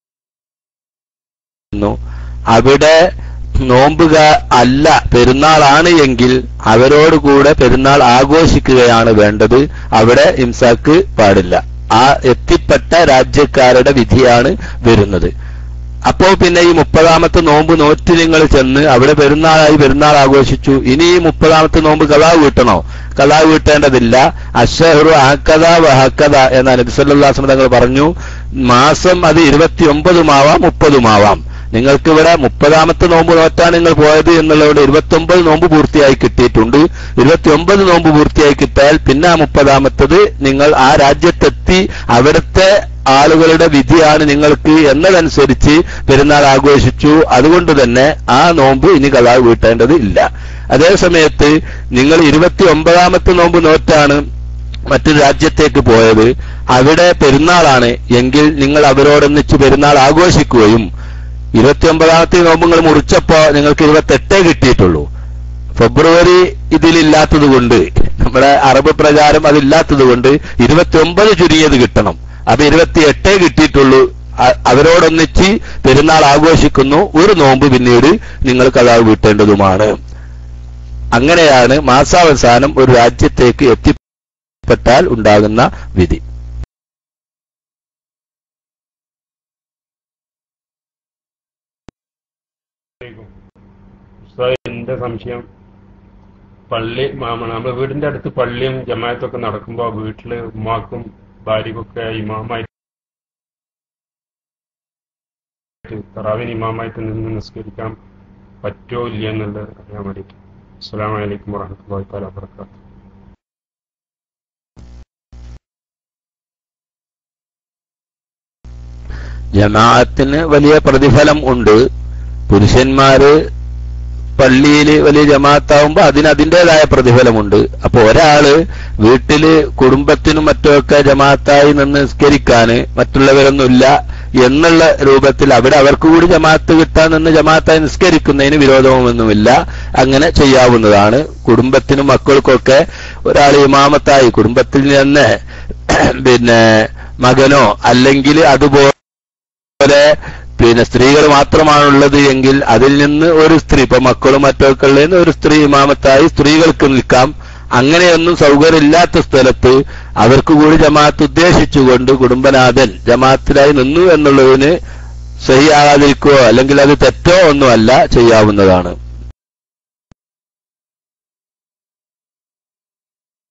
ചെന്നു അവിടെ നോമ്പുക അല്ല പെരുന്നാളാണ് എങ്കിൽ അവരോട് കൂടെ പെരുന്നാൾ ആഘോഷിക്കുകയാണ് വേണ്ടത് അവിടെ ഇംസാക്ക് പാടില്ല ആ എത്തിപ്പെട്ട രാജ്യക്കാരുടെ വിധിയാണ് വരുന്നത് അപ്പോ പിന്നെ ഈ മുപ്പതാമത്തെ നോമ്പ് നോറ്റ് നിങ്ങൾ ചെന്ന് അവിടെ പെരുന്നാളായി പെരുന്നാൾ ആഘോഷിച്ചു ഇനി ഈ മുപ്പതാമത്തെ നോമ്പ് കലാ വീട്ടണോ കലാ വീട്ടേണ്ടതില്ല അഷഹറു ഹക്കത വഹക്കത എന്ന നബിസല്ലാസ്മ തങ്ങൾ പറഞ്ഞു മാസം അത് ഇരുപത്തിയൊമ്പതുമാവാം മുപ്പതുമാവാം നിങ്ങൾക്ക് ഇവിടെ മുപ്പതാമത്തെ നോമ്പ് നോറ്റാണ് നിങ്ങൾ പോയത് എന്നുള്ളതുകൊണ്ട് ഇരുപത്തിയൊമ്പത് നോമ്പ് പൂർത്തിയായി കിട്ടിയിട്ടുണ്ട് ഇരുപത്തിയൊമ്പത് നോമ്പ് പൂർത്തിയായി കിട്ടിയാൽ പിന്നെ ആ മുപ്പതാമത്തത് നിങ്ങൾ ആ രാജ്യത്തെത്തി അവിടുത്തെ ആളുകളുടെ വിധിയാണ് നിങ്ങൾക്ക് എന്നതനുസരിച്ച് പെരുന്നാൾ ആഘോഷിച്ചു അതുകൊണ്ട് തന്നെ ആ നോമ്പ് ഇനി കലാ വീട്ടേണ്ടത് ഇല്ല അതേ സമയത്ത് നിങ്ങൾ ഇരുപത്തി ഒമ്പതാമത്തെ നോമ്പ് നോറ്റാണ് മറ്റൊരു രാജ്യത്തേക്ക് പോയത് അവിടെ പെരുന്നാളാണ് എങ്കിൽ നിങ്ങൾ അവരോടൊന്നിച്ച് പെരുന്നാൾ ആഘോഷിക്കുകയും ഇരുപത്തിയൊമ്പതാമത്തെ നോമ്പ് നിങ്ങൾ മുറിച്ചപ്പോ നിങ്ങൾക്ക് ഇരുപത്തെട്ടേ കിട്ടിയിട്ടുള്ളൂ ഫെബ്രുവരി ഇതിലില്ലാത്തത് കൊണ്ട് നമ്മുടെ അറബ് പ്രകാരം അതില്ലാത്തത് കൊണ്ട് ഇരുപത്തിയൊമ്പത് ചുരുങ്ങിയത് കിട്ടണം അപ്പൊ ഇരുപത്തിയെട്ടേ കിട്ടിയിട്ടുള്ളൂ അ- അവരോടൊന്നിച്ച് പെരുന്നാൾ ആഘോഷിക്കുന്നു ഒരു നോമ്പ് പിന്നീട് നിങ്ങൾ കഥാവ് വീട്ടേണ്ടതുമാണ് അങ്ങനെയാണ് മാസാവസാനം ഒരു രാജ്യത്തേക്ക് എത്തിപ്പെട്ടാൽ ഉണ്ടാകുന്ന വിധി ഉസ്താദ് എന്റെ സംശയം പള്ളി മാമ നമ്മുടെ വീടിന്റെ അടുത്ത് പള്ളിയും ജമായത്തൊക്കെ നടക്കുമ്പോ വീട്ടില് ഉമ്മാക്കും ഭാര്യക്കൊക്കെ ഇമാമായിട്ട് തറാവിന് ഇമാമായിട്ട് നിന്ന് നിസ്കരിക്കാൻ പറ്റുമോ ഇല്ല എന്നുള്ളത് അറിയാൻ വേണ്ടിയിട്ട് അസ്സാം വലൈക്കും വാഹമത്തല്ലാ താല വാബർക്കാത്തു ജമാഅത്തിന് വലിയ പ്രതിഫലം ഉണ്ട് പുരുഷന്മാര് പള്ളിയിൽ വലിയ ജമാഅത്താവുമ്പോ അതിന് അതിൻ്റെതായ പ്രതിഫലമുണ്ട് അപ്പൊ ഒരാള് വീട്ടില് കുടുംബത്തിനും മറ്റുമൊക്കെ ജമാഅത്തായി നിന്ന് നിസ്കരിക്കാന് മറ്റുള്ളവരൊന്നുമില്ല എന്നുള്ള രൂപത്തിൽ അവിടെ അവർക്ക് കൂടി ജമാഅത്ത് കിട്ടാൻ നിന്ന് ജമാഅത്തായി നിസ്കരിക്കുന്നതിന് വിരോധമൊന്നുമില്ല അങ്ങനെ ചെയ്യാവുന്നതാണ് കുടുംബത്തിനും മക്കൾക്കൊക്കെ ഒരാൾ ഇമാമത്തായി കുടുംബത്തിൽ നിന്ന് പിന്നെ മകനോ അല്ലെങ്കിൽ അതുപോലെ പിന്നെ സ്ത്രീകൾ മാത്രമാണുള്ളത് എങ്കിൽ അതിൽ നിന്ന് ഒരു സ്ത്രീ ഇപ്പൊ മക്കളും മറ്റൊക്കെ ഉള്ളതിന് ഒരു സ്ത്രീ ഇമാമത്തായി സ്ത്രീകൾക്ക് നിൽക്കാം അങ്ങനെയൊന്നും സൗകര്യമില്ലാത്ത സ്ഥലത്ത് അവർക്ക് കൂടി ജമാഅത്ത് ഉദ്ദേശിച്ചുകൊണ്ട് കുടുംബനാഥൻ ജമാഅത്തിലായി നിന്നു എന്നുള്ളതിന് സഹിയാകാതിരിക്കുകയോ അല്ലെങ്കിൽ അത് തെറ്റോ ഒന്നുമല്ല ചെയ്യാവുന്നതാണ്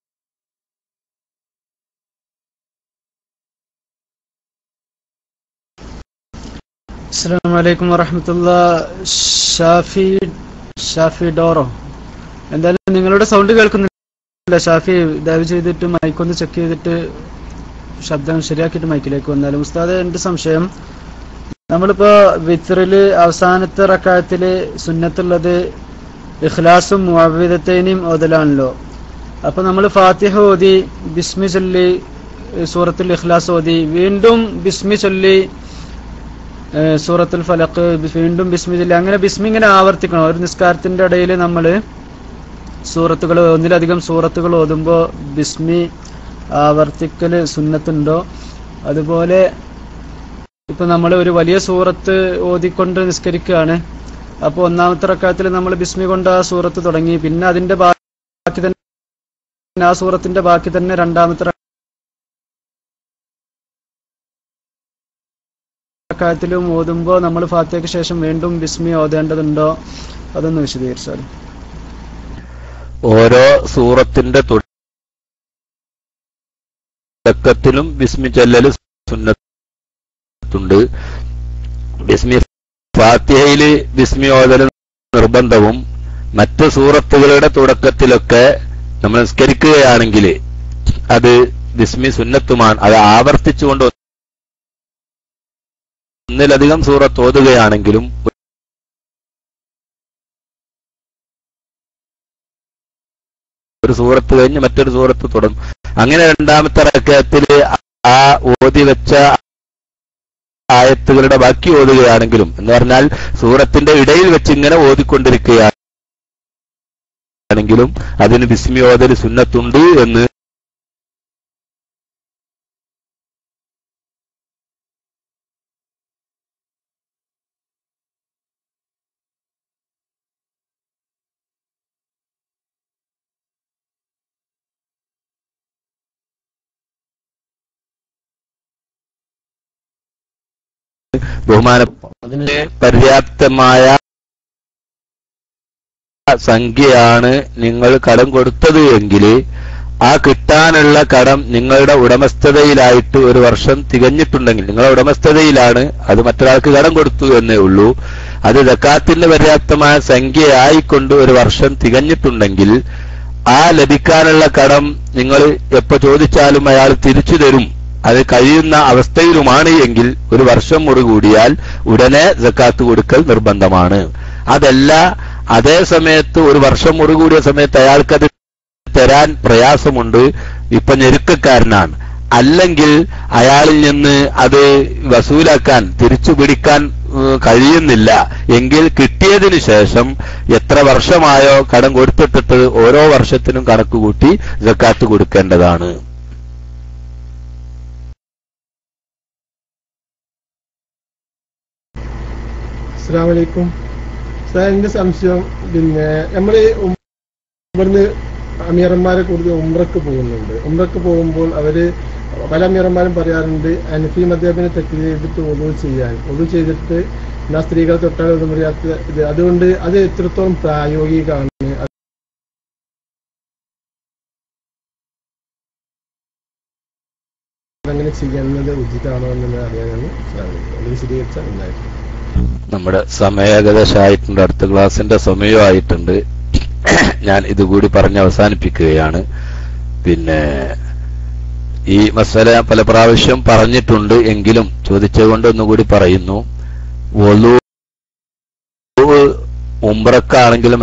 അസ്സാം വലൈക്കും വറഹമത്തുള്ള ഷാഫി ഷാഫി ഡോറോ എന്തായാലും നിങ്ങളുടെ സൗണ്ട് കേൾക്കുന്നില്ല ഷാഫി ദയവ് ചെയ്തിട്ട് മൈക്കൊന്ന് ചെക്ക് ചെയ്തിട്ട് ശബ്ദം ശരിയാക്കിയിട്ട് മൈക്കിലേക്ക് വന്നാലും ഉസ്താദ് എന്റെ സംശയം നമ്മളിപ്പോ വിത്തറില് അവസാനത്തെ റക്കായത്തില് സുന്നത്തുള്ളത് ഇഖ്ലാസും മുഅവ്വിദത്തൈനിയും ഓതലാണല്ലോ അപ്പൊ നമ്മൾ ഫാത്തിഹ ഓതി ബിസ്മി ചൊല്ലി സൂറത്തുൽ ഇഖ്ലാസ് ഓതി വീണ്ടും ബിസ്മി ചൊല്ലി ഏഹ് സൂറത്തുൽ ഫലക്ക് വീണ്ടും ബിസ്മി ചൊല്ലി അങ്ങനെ ബിസ്മി ഇങ്ങനെ ആവർത്തിക്കണം ഒരു നിസ്കാരത്തിന്റെ ഇടയിൽ നമ്മൾ സൂറത്തുകൾ ഒന്നിലധികം സൂറത്തുകൾ ഓതുമ്പോൾ ബിസ്മി ആവർത്തിക്കല് സുന്നത്തുണ്ടോ അതുപോലെ ഇപ്പൊ നമ്മൾ ഒരു വലിയ സൂറത്ത് ഓതിക്കൊണ്ട് നിസ്കരിക്കുകയാണ് അപ്പൊ ഒന്നാമത്തെ റക്കാത്തിൽ നമ്മൾ ബിസ്മി കൊണ്ട് ആ സൂറത്ത് തുടങ്ങി പിന്നെ അതിന്റെ ബാക്കി തന്നെ ആ സൂറത്തിന്റെ ബാക്കി തന്നെ രണ്ടാമത്തെ റക്കാത്തിലും ഓതുമ്പോ നമ്മൾ ഫാത്തിയക്ക് ശേഷം വീണ്ടും ബിസ്മി ഓതേണ്ടതുണ്ടോ അതൊന്ന് വിശദീകരിച്ചാൽ ഓരോ സൂറത്തിന്റെ തുടക്കത്തിലും ബിസ്മി ചൊല്ലല് സുന്നത്തുണ്ട് ബിസ്മി ഫാത്തിഹയില് ബിസ്മി ഓതൽ നിർബന്ധവും മറ്റ് സൂറത്തുകളുടെ തുടക്കത്തിലൊക്കെ നമ്മൾ നിസ്കരിക്കുകയാണെങ്കിൽ അത് ബിസ്മി സുന്നത്തുമാണ് അത് ആവർത്തിച്ചുകൊണ്ട് ഒന്നിലധികം സൂറത്ത് ഓതുകയാണെങ്കിലും ഒരു സൂറത്ത് കഴിഞ്ഞ് മറ്റൊരു സൂറത്ത് തുടങ്ങും അങ്ങനെ രണ്ടാമത്തെ റക്കത്തില് ആ ഓതി വെച്ച ആയത്തുകളുടെ ബാക്കി ഓതുകയാണെങ്കിലും എന്ന് പറഞ്ഞാൽ സൂറത്തിന്റെ ഇടയിൽ വെച്ച് ഇങ്ങനെ ഓതിക്കൊണ്ടിരിക്കുകയാണെങ്കിലും അതിന് ബിസ്മി ഓതൽ സുന്നത്തുണ്ട് എന്ന് ബഹുമാന അതിന് പര്യാപ്തമായ സംഖ്യയാണ് നിങ്ങൾ കടം കൊടുത്തത് എങ്കിൽ ആ കിട്ടാനുള്ള കടം നിങ്ങളുടെ ഉടമസ്ഥതയിലായിട്ട് ഒരു വർഷം തികഞ്ഞിട്ടുണ്ടെങ്കിൽ നിങ്ങളുടെ ഉടമസ്ഥതയിലാണ് അത് മറ്റൊരാൾക്ക് കടം കൊടുത്തു എന്നേ ഉള്ളൂ അത് ദക്കാത്തിന്റെ പര്യാപ്തമായ സംഖ്യയായിക്കൊണ്ട് ഒരു വർഷം തികഞ്ഞിട്ടുണ്ടെങ്കിൽ ആ ലഭിക്കാനുള്ള കടം നിങ്ങൾ എപ്പോ ചോദിച്ചാലും അയാൾ തിരിച്ചു തരും അത് കഴിയുന്ന അവസ്ഥയിലുമാണ് എങ്കിൽ ഒരു വർഷം മുറുകൂടിയാൽ ഉടനെ ജക്കാത്ത് കൊടുക്കൽ നിർബന്ധമാണ് അതല്ല അതേ സമയത്ത് ഒരു വർഷം മുറുകൂടിയ സമയത്ത് അയാൾക്കത് തരാൻ പ്രയാസമുണ്ട് ഇപ്പൊ ഞെരുക്കക്കാരനാണ് അല്ലെങ്കിൽ അയാളിൽ നിന്ന് അത് വസൂലാക്കാൻ തിരിച്ചു പിടിക്കാൻ ഏഹ്, കഴിയുന്നില്ല എങ്കിൽ കിട്ടിയതിനു ശേഷം എത്ര വർഷമായോ കടം കൊടുത്തിട്ടിട്ട് ഓരോ വർഷത്തിനും കണക്കുകൂട്ടി ജക്കാത്ത് കൊടുക്കേണ്ടതാണ് അസ്സാം വലൈക്കും സാർ എന്റെ സംശയം പിന്നെ നമ്മൾ ഇവിടുന്ന് അമീറന്മാരെ കൂടുതൽ ഉംറക്ക് പോകുന്നുണ്ട് ഉംറക്ക് പോകുമ്പോൾ അവര് പല അമീറന്മാരും പറയാറുണ്ട് അനഫി മദ്യപിനെ തെറ്റ് ചെയ്തിട്ട് ഒതു ചെയ്യാൻ ഒതു ചെയ്തിട്ട് എന്നാ സ്ത്രീകളെ തൊട്ടാൽ ഒന്നും പറയാത്ത ഇത് അതുകൊണ്ട് അത് എത്രത്തോളം പ്രായോഗികമാണ് അത് അങ്ങനെ ചെയ്യുന്നത് ഉചിതമാണോ എന്ന് അറിയാനാണ് സാർ അത് വിശദീകരിച്ചാൽ നന്നായിരുന്നു നമ്മുടെ സമയം ഏകദേശമായിട്ടുണ്ട് അടുത്ത ക്ലാസിന്റെ സമയമായിട്ടുണ്ട് ഞാൻ ഇതുകൂടി പറഞ്ഞ് അവസാനിപ്പിക്കുകയാണ് പിന്നെ ഈ മസല പല പ്രാവശ്യം പറഞ്ഞിട്ടുണ്ട് എങ്കിലും ചോദിച്ചുകൊണ്ട് ഒന്നുകൂടി പറയുന്നു ഒലു ഉംറക്കാണെങ്കിലും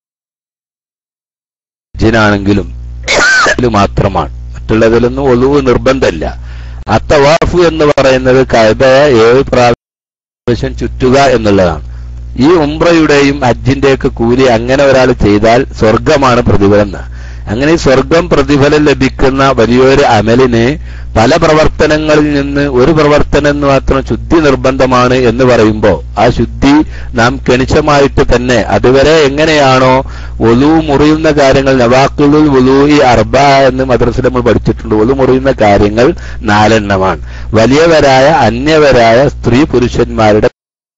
ഹജ്ജിനാണെങ്കിലും ഇത് മാത്രമാണ് മറ്റുള്ളതിലൊന്നും ഒലുവ് നിർബന്ധമില്ല ആ തവാഫ് എന്ന് പറയുന്നത് കഅബയെ ഏഴ് പ്രാവശ്യം ചുറ്റുക എന്നുള്ളതാണ് ഈ ഉംറയുടെയും ഹജ്ജിന്റെയൊക്കെ കൂലി അങ്ങനെ ഒരാൾ ചെയ്താൽ സ്വർഗമാണ് പ്രതിഫലം എന്ന്. അങ്ങനെ ഈ സ്വർഗം പ്രതിഫലം ലഭിക്കുന്ന വലിയൊരു അമലിന് പല പ്രവർത്തനങ്ങളിൽ നിന്ന് ഒരു പ്രവർത്തനം എന്ന് മാത്രം ശുദ്ധി നിർബന്ധമാണ് എന്ന് പറയുമ്പോൾ ആ ശുദ്ധി നാം കണിശമായിട്ട് തന്നെ അതുവരെ എങ്ങനെയാണോ ഒലു മുറിയുന്ന കാര്യങ്ങൾ നവാക്കുലുൽ ഒലൂയി അർബ എന്ന് മദ്രസയിൽ നമ്മൾ പഠിച്ചിട്ടുണ്ട് ഒലു മുറിയുന്ന കാര്യങ്ങൾ നാലെണ്ണമാണ് വലിയവരായ അന്യവരായ സ്ത്രീ പുരുഷന്മാരുടെ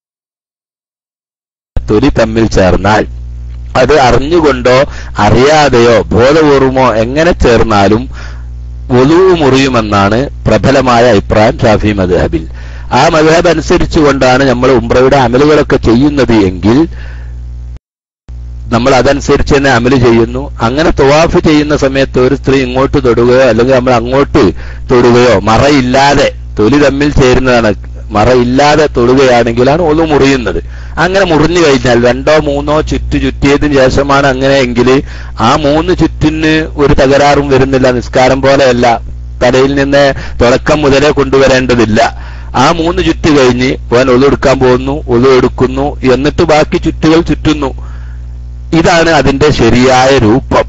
തൊലി തമ്മിൽ ചേർന്നാൽ അത് അറിഞ്ഞുകൊണ്ടോ അറിയാതെയോ ബോധപൂർവമോ എങ്ങനെ ചേർന്നാലും ഒലുവ് മുറിയുമെന്നാണ് പ്രബലമായ അഭിപ്രായം ഷാഫി മദ്ഹബിൽ ആ മധുഹബ് അനുസരിച്ചുകൊണ്ടാണ് നമ്മൾ ഉംറയുടെ അമലുകളൊക്കെ ചെയ്യുന്നത് എങ്കിൽ നമ്മൾ അതനുസരിച്ച് തന്നെ അമല് ചെയ്യുന്നു അങ്ങനെ തുവാഫ് ചെയ്യുന്ന സമയത്ത് ഒരു സ്ത്രീ ഇങ്ങോട്ട് തൊടുകയോ അല്ലെങ്കിൽ നമ്മൾ അങ്ങോട്ട് തൊടുകയോ മറയില്ലാതെ തൊലി തമ്മിൽ ചേരുന്നതാണ് മറയില്ലാതെ തൊടുകയാണെങ്കിലാണ് ഒന്നു മുറിയുന്നത് അങ്ങനെ മുറിഞ്ഞു കഴിഞ്ഞാൽ രണ്ടോ മൂന്നോ ചുറ്റു ചുറ്റിയതിന് ശേഷമാണ് അങ്ങനെയെങ്കിൽ ആ മൂന്ന് ചുറ്റിന് ഒരു തകരാറും വരുന്നില്ല നിസ്കാരം പോലെയല്ല തലയിൽ നിന്ന് തുടക്കം മുതലേ കൊണ്ടുവരേണ്ടതില്ല ആ മൂന്ന് ചുറ്റ് കഴിഞ്ഞ് അവൻ ഒതെടുക്കാൻ പോകുന്നു ഒതു എടുക്കുന്നു എന്നിട്ട് ബാക്കി ചുറ്റുകൾ ചുറ്റുന്നു ഇതാണ് അതിന്റെ ശരിയായ രൂപം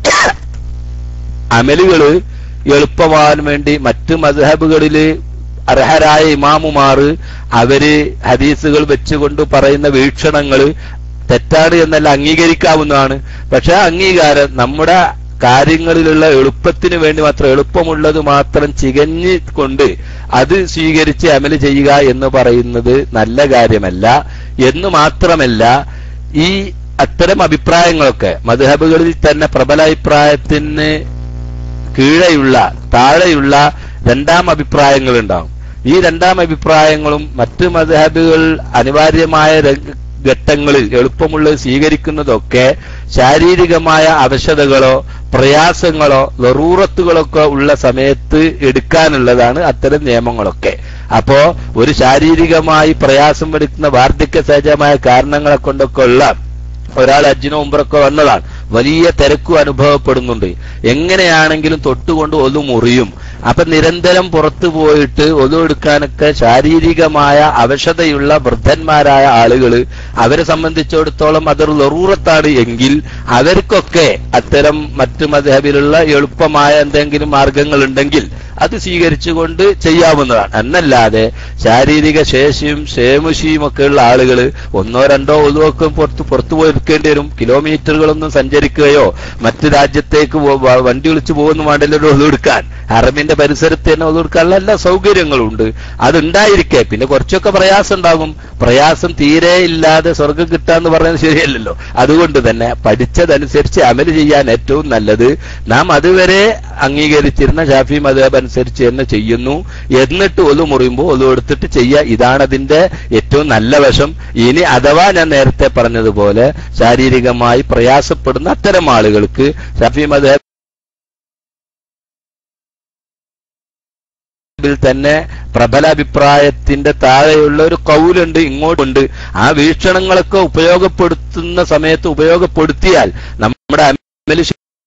അമലുകള് എളുപ്പമാകാൻ വേണ്ടി മറ്റ് മദ്ഹബുകളില് അർഹരായ ഇമാമുമാറ് അവര് ഹദീസുകൾ വെച്ചുകൊണ്ട് പറയുന്ന വീക്ഷണങ്ങള് തെറ്റാണ് എന്നല്ല അംഗീകരിക്കാവുന്നതാണ് പക്ഷെ ആ അംഗീകാരം നമ്മുടെ കാര്യങ്ങളിലുള്ള എളുപ്പത്തിന് വേണ്ടി മാത്രം എളുപ്പമുള്ളത് മാത്രം ചികഞ്ഞ് കൊണ്ട് അത് സ്വീകരിച്ച് അമല് ചെയ്യുക എന്ന് പറയുന്നത് നല്ല കാര്യമല്ല എന്ന് മാത്രമല്ല ഈ അത്തരം അഭിപ്രായങ്ങളൊക്കെ മധുഹബുകളിൽ തന്നെ പ്രബല അഭിപ്രായത്തിന് കീഴെയുള്ള താഴെയുള്ള രണ്ടാം അഭിപ്രായങ്ങൾ ഉണ്ടാവും ഈ രണ്ടാം അഭിപ്രായങ്ങളും മറ്റ് മധുഹബുകൾ അനിവാര്യമായ ര- ഘട്ടങ്ങളിൽ എളുപ്പമുള്ളത് സ്വീകരിക്കുന്നതൊക്കെ ശാരീരികമായ അവശതകളോ പ്രയാസങ്ങളോ ലറൂറത്തുകളൊക്കെ ഉള്ള സമയത്ത് എടുക്കാനുള്ളതാണ് അത്തരം നിയമങ്ങളൊക്കെ അപ്പോ ഒരു ശാരീരികമായി പ്രയാസം എടുക്കുന്ന വാർദ്ധക്യ സഹജമായ കാരണങ്ങളെ കൊണ്ടൊക്കെ ഉള്ള ഒരാൾ അജ്ജിനോ ഉംറക്കോ വന്നതാണ് വലിയ തിരക്കും അനുഭവപ്പെടുന്നുണ്ട് എങ്ങനെയാണെങ്കിലും തൊട്ടുകൊണ്ട് ഒതു മുറിയും അപ്പൊ നിരന്തരം പുറത്തു പോയിട്ട് ഒതു എടുക്കാനൊക്കെ ശാരീരികമായ അവശതയുള്ള വൃദ്ധന്മാരായ ആളുകൾ അവരെ സംബന്ധിച്ചിടത്തോളം അതൊരു ലറൂറത്താണ് എങ്കിൽ അവർക്കൊക്കെ അത്തരം മറ്റു മധബിലുള്ള എളുപ്പമായ എന്തെങ്കിലും മാർഗങ്ങൾ ഉണ്ടെങ്കിൽ അത് സ്വീകരിച്ചുകൊണ്ട് ചെയ്യാവുന്നതാണ് എന്നല്ലാതെ ശാരീരിക ശേഷിയും ക്ഷേമുഷിയും ഒക്കെ ഉള്ള ആളുകൾ ഒന്നോ രണ്ടോ ഒതുവൊക്കെ പുറത്ത് പുറത്തു പോയി എടുക്കേണ്ടി വരും കിലോമീറ്ററുകളൊന്നും സഞ്ചരിക്കുകയോ മറ്റു രാജ്യത്തേക്ക് പോ- വ- വണ്ടി വിളിച്ചു പോകുന്ന വേണ്ടല്ലോ ഒരു ഒതുവെടുക്കാൻ ഹറമിന്റെ പരിസരത്ത് തന്നെ ഒതുവെടുക്കാനുള്ള എല്ലാ സൗകര്യങ്ങളും ഉണ്ട് അതുണ്ടായിരിക്കെ പിന്നെ കുറച്ചൊക്കെ പ്രയാസം ഉണ്ടാകും പ്രയാസം തീരെ ഇല്ലാതെ സ്വർഗം കിട്ടാന്ന് പറയുന്നത് ശരിയല്ലല്ലോ അതുകൊണ്ട് തന്നെ പഠിച്ചതനുസരിച്ച് അമല് ചെയ്യാൻ ഏറ്റവും നല്ലത് നാം അതുവരെ അംഗീകരിച്ചിരുന്ന ഷാഫി മതബ് അനുസരിച്ച് തന്നെ ചെയ്യുന്നു എന്നിട്ട് ഒതു മുറിയുമ്പോൾ ഒതു എടുത്തിട്ട് ചെയ്യുക ഇതാണ് അതിന്റെ ഏറ്റവും നല്ല വശം ഇനി അഥവാ ഞാൻ നേരത്തെ പറഞ്ഞതുപോലെ ശാരീരികമായി പ്രയാസപ്പെടുന്ന അത്തരം ആളുകൾക്ക് ഷാഫി മതബ് ിൽ തന്നെ പ്രബല അഭിപ്രായത്തിന്റെ താഴെയുള്ള ഒരു കൗലുണ്ട് ഇങ്ങോട്ടുണ്ട് ആ വീക്ഷണങ്ങളൊക്കെ ഉപയോഗപ്പെടുത്തുന്ന സമയത്ത് ഉപയോഗപ്പെടുത്തിയാൽ നമ്മുടെ അമല്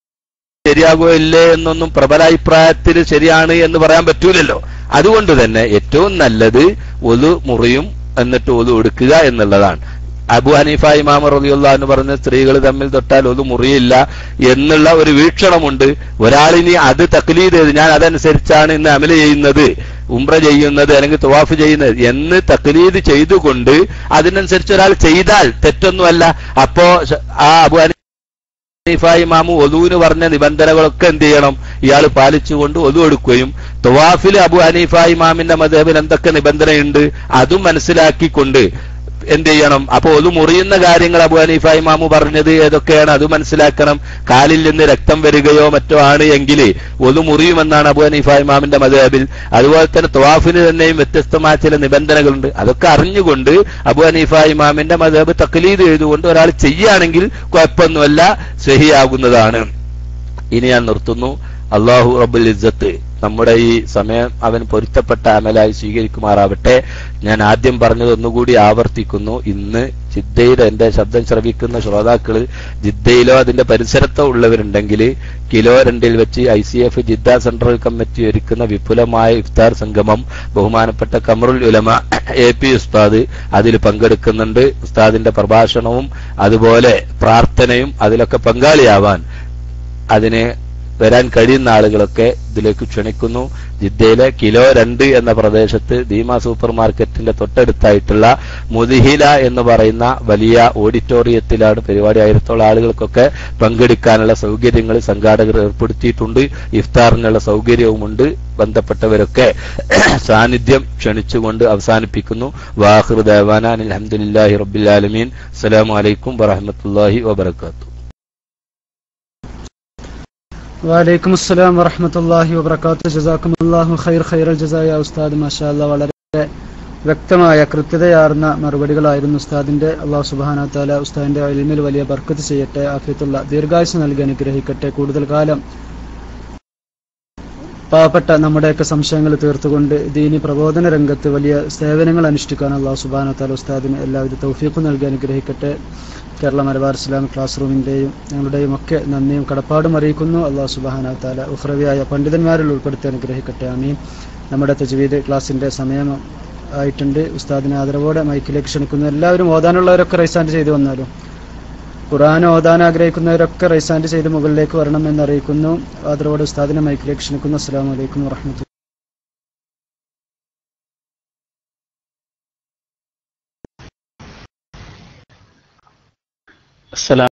ശരിയാകോ ഇല്ലേ എന്നൊന്നും പ്രബല അഭിപ്രായത്തിൽ ശരിയാണ് എന്ന് പറയാൻ പറ്റൂലല്ലോ അതുകൊണ്ട് തന്നെ ഏറ്റവും നല്ലത് ഒതു മുറിയും എന്നിട്ട് ഒതു എടുക്കുക എന്നുള്ളതാണ് അബു ഹനീഫ ഇമാം റളിയല്ലാഹു എന്ന് പറഞ്ഞ സ്ത്രീകൾ തമ്മിൽ തൊട്ടാൽ ഒതു മുറിയില്ല എന്നുള്ള ഒരു വീക്ഷണമുണ്ട് ഒരാളിനി അത് തക്ലീദ് ചെയ്ത് ഞാൻ അതനുസരിച്ചാണ് ഇന്ന് അമല് ചെയ്യുന്നത് ഉംറ ചെയ്യുന്നത് അല്ലെങ്കിൽ തുവാഫ് ചെയ്യുന്നത് എന്ന് തക്ലീദ് ചെയ്തുകൊണ്ട് അതിനനുസരിച്ച് ഒരാൾ ചെയ്താൽ തെറ്റൊന്നുമല്ല അപ്പോ ശ- ആ അബു ഹനീഫ ഇമാമു ഒതുവിന് പറഞ്ഞ നിബന്ധനകളൊക്കെ എന്ത് ചെയ്യണം ഇയാൾ പാലിച്ചുകൊണ്ട് ഒതു എടുക്കുകയും തുവാഫിൽ അബു ഹനീഫ ഇമാമിന്റെ മതേബിൽ എന്തൊക്കെ നിബന്ധനയുണ്ട് അതും മനസ്സിലാക്കിക്കൊണ്ട് എന്ത് ചെയ്യണം അപ്പൊ ഒതു മുറിയുന്ന കാര്യങ്ങൾ അബു ഹനീഫ ഇമാമു പറഞ്ഞത് ഏതൊക്കെയാണ് അത് മനസ്സിലാക്കണം കാലിൽ നിന്ന് രക്തം വരികയോ മറ്റോ ആണ് എങ്കിൽ ഒതു മുറിയുമെന്നാണ് അബു ഹനീഫ ഇമാമിന്റെ മതേബിൽ അതുപോലെ തന്നെ തുവാഫിന് തന്നെയും വ്യത്യസ്തമായ ചില നിബന്ധനകളുണ്ട് അതൊക്കെ അറിഞ്ഞുകൊണ്ട് അബു ഹനീഫ ഇമാമിന്റെ മതേബ് തക്ലീദ് ചെയ്തുകൊണ്ട് ഒരാൾ ചെയ്യുകയാണെങ്കിൽ കുഴപ്പമൊന്നുമല്ല സഹിയാകുന്നതാണ് ഇനി ഞാൻ നിർത്തുന്നു അള്ളാഹു റബ്ബുൽ ഇസ്സത്ത് നമ്മുടെ ഈ സമയം അവൻ പൊരുത്തപ്പെട്ട അമലായി സ്വീകരിക്കുമാറാവട്ടെ ഞാൻ ആദ്യം പറഞ്ഞത് ഒന്നുകൂടി ആവർത്തിക്കുന്നു ഇന്ന് ജിദ്ദയിൽ എന്റെ ശബ്ദം ശ്രവിക്കുന്ന ശ്രോതാക്കൾ ജിദ്ദയിലോ അതിന്റെ പരിസരത്തോ ഉള്ളവരുണ്ടെങ്കിൽ കിലോ രണ്ടിൽ വെച്ച് I C F Jeddah central committee ഒരുക്കുന്ന വിപുലമായ ഇഫ്താർ സംഗമം ബഹുമാനപ്പെട്ട കമറുൽ ഉലമ എ പി ഉസ്താദ് അതിൽ പങ്കെടുക്കുന്നുണ്ട് ഉസ്താദിന്റെ പ്രഭാഷണവും അതുപോലെ പ്രാർത്ഥനയും അതിലൊക്കെ പങ്കാളിയാവാൻ അതിന് വരാൻ കഴിയുന്ന ആളുകളൊക്കെ ഇതിലേക്ക് ക്ഷണിക്കുന്നു ജിദ്ദയിലെ കിലോ രണ്ട് എന്ന പ്രദേശത്ത് ദീമ സൂപ്പർ മാർക്കറ്റിന്റെ തൊട്ടടുത്തായിട്ടുള്ള മുദിഹില എന്ന് പറയുന്ന വലിയ ഓഡിറ്റോറിയത്തിലാണ് പരിപാടി ആയിരത്തോളം ആളുകൾക്കൊക്കെ പങ്കെടുക്കാനുള്ള സൗകര്യങ്ങൾ സംഘാടകർ ഏർപ്പെടുത്തിയിട്ടുണ്ട് ഇഫ്താറിനുള്ള സൗകര്യവുമുണ്ട് ബന്ധപ്പെട്ടവരൊക്കെ സാന്നിധ്യം ക്ഷണിച്ചുകൊണ്ട് അവസാനിപ്പിക്കുന്നു വാഹിർ ദേവാനാൻ അലഹമുല്ലാഹി റബ്ബിൽ ആലമീൻ അസ്സലാമു അലൈക്കും വറഹമത്തല്ലാഹി വബർക്കാത്തു വലൈക്കും അസ്സലാം വറഹമത്തല്ലാഹി വബർക്കാത്തു ജസാക്കും അള്ളാഹു ഖൈർ ഖൈർ ജസായ ഉസ്താദ് മാഷാ അല്ലാ വളരെ വ്യക്തമായ കൃത്യതയാർന്ന മറുപടികളായിരുന്നു ഉസ്താദിന്റെ അള്ളാഹു സുബാന താല ഉസ്താദിന്റെ അലിമിൽ വലിയ ബർക്കത്ത് ചെയ്യട്ടെ ആഫിയത്തുള്ള ദീർഘായുസ് നൽകി അനുഗ്രഹിക്കട്ടെ കൂടുതൽ കാലം പാവപ്പെട്ട നമ്മുടെയൊക്കെ സംശയങ്ങൾ തീർത്തുകൊണ്ട് ദീനി പ്രബോധന രംഗത്ത് വലിയ സേവനങ്ങൾ അനുഷ്ഠിക്കാൻ അള്ളാഹു സുബാന താല ഉസ്താദിന് എല്ലാവിധ തൗഫീഖും നൽകി അനുഗ്രഹിക്കട്ടെ കേരള മലബാർ ഇസ്ലാം ക്ലാസ് റൂമിന്റെയും ഞങ്ങളുടെയും ഒക്കെ നന്ദിയും കടപ്പാടും അറിയിക്കുന്നു അള്ളാഹു സുബാന താല ഉഹ്രവിയായ പണ്ഡിതന്മാരിൽ ഉൾപ്പെടുത്തി അനുഗ്രഹിക്കട്ടെ ആമീൻ നമ്മുടെ തജ്വീദ് ക്ലാസിന്റെ സമയം ആയിട്ടുണ്ട് ഉസ്താദിനെ ആദരവോടെ മൈക്കിലേക്ക് ക്ഷണിക്കുന്നു എല്ലാവരും ഓതാനുള്ളവരൊക്കെ റൈസാൻഡ് ചെയ്തു വന്നാലും ഖുർആൻ ഓതാൻ ആഗ്രഹിക്കുന്നവരൊക്കെ റൈസാൻഡ് ചെയ്ത് മുകളിലേക്ക് വരണം എന്ന് അറിയിക്കുന്നു ആദരവോടെ ഉസ്താദിനെ മൈക്കിലേക്ക് ക്ഷണിക്കുന്നു അസ്സാം വലൈക്കും വറഹമത്തുള്ള السلام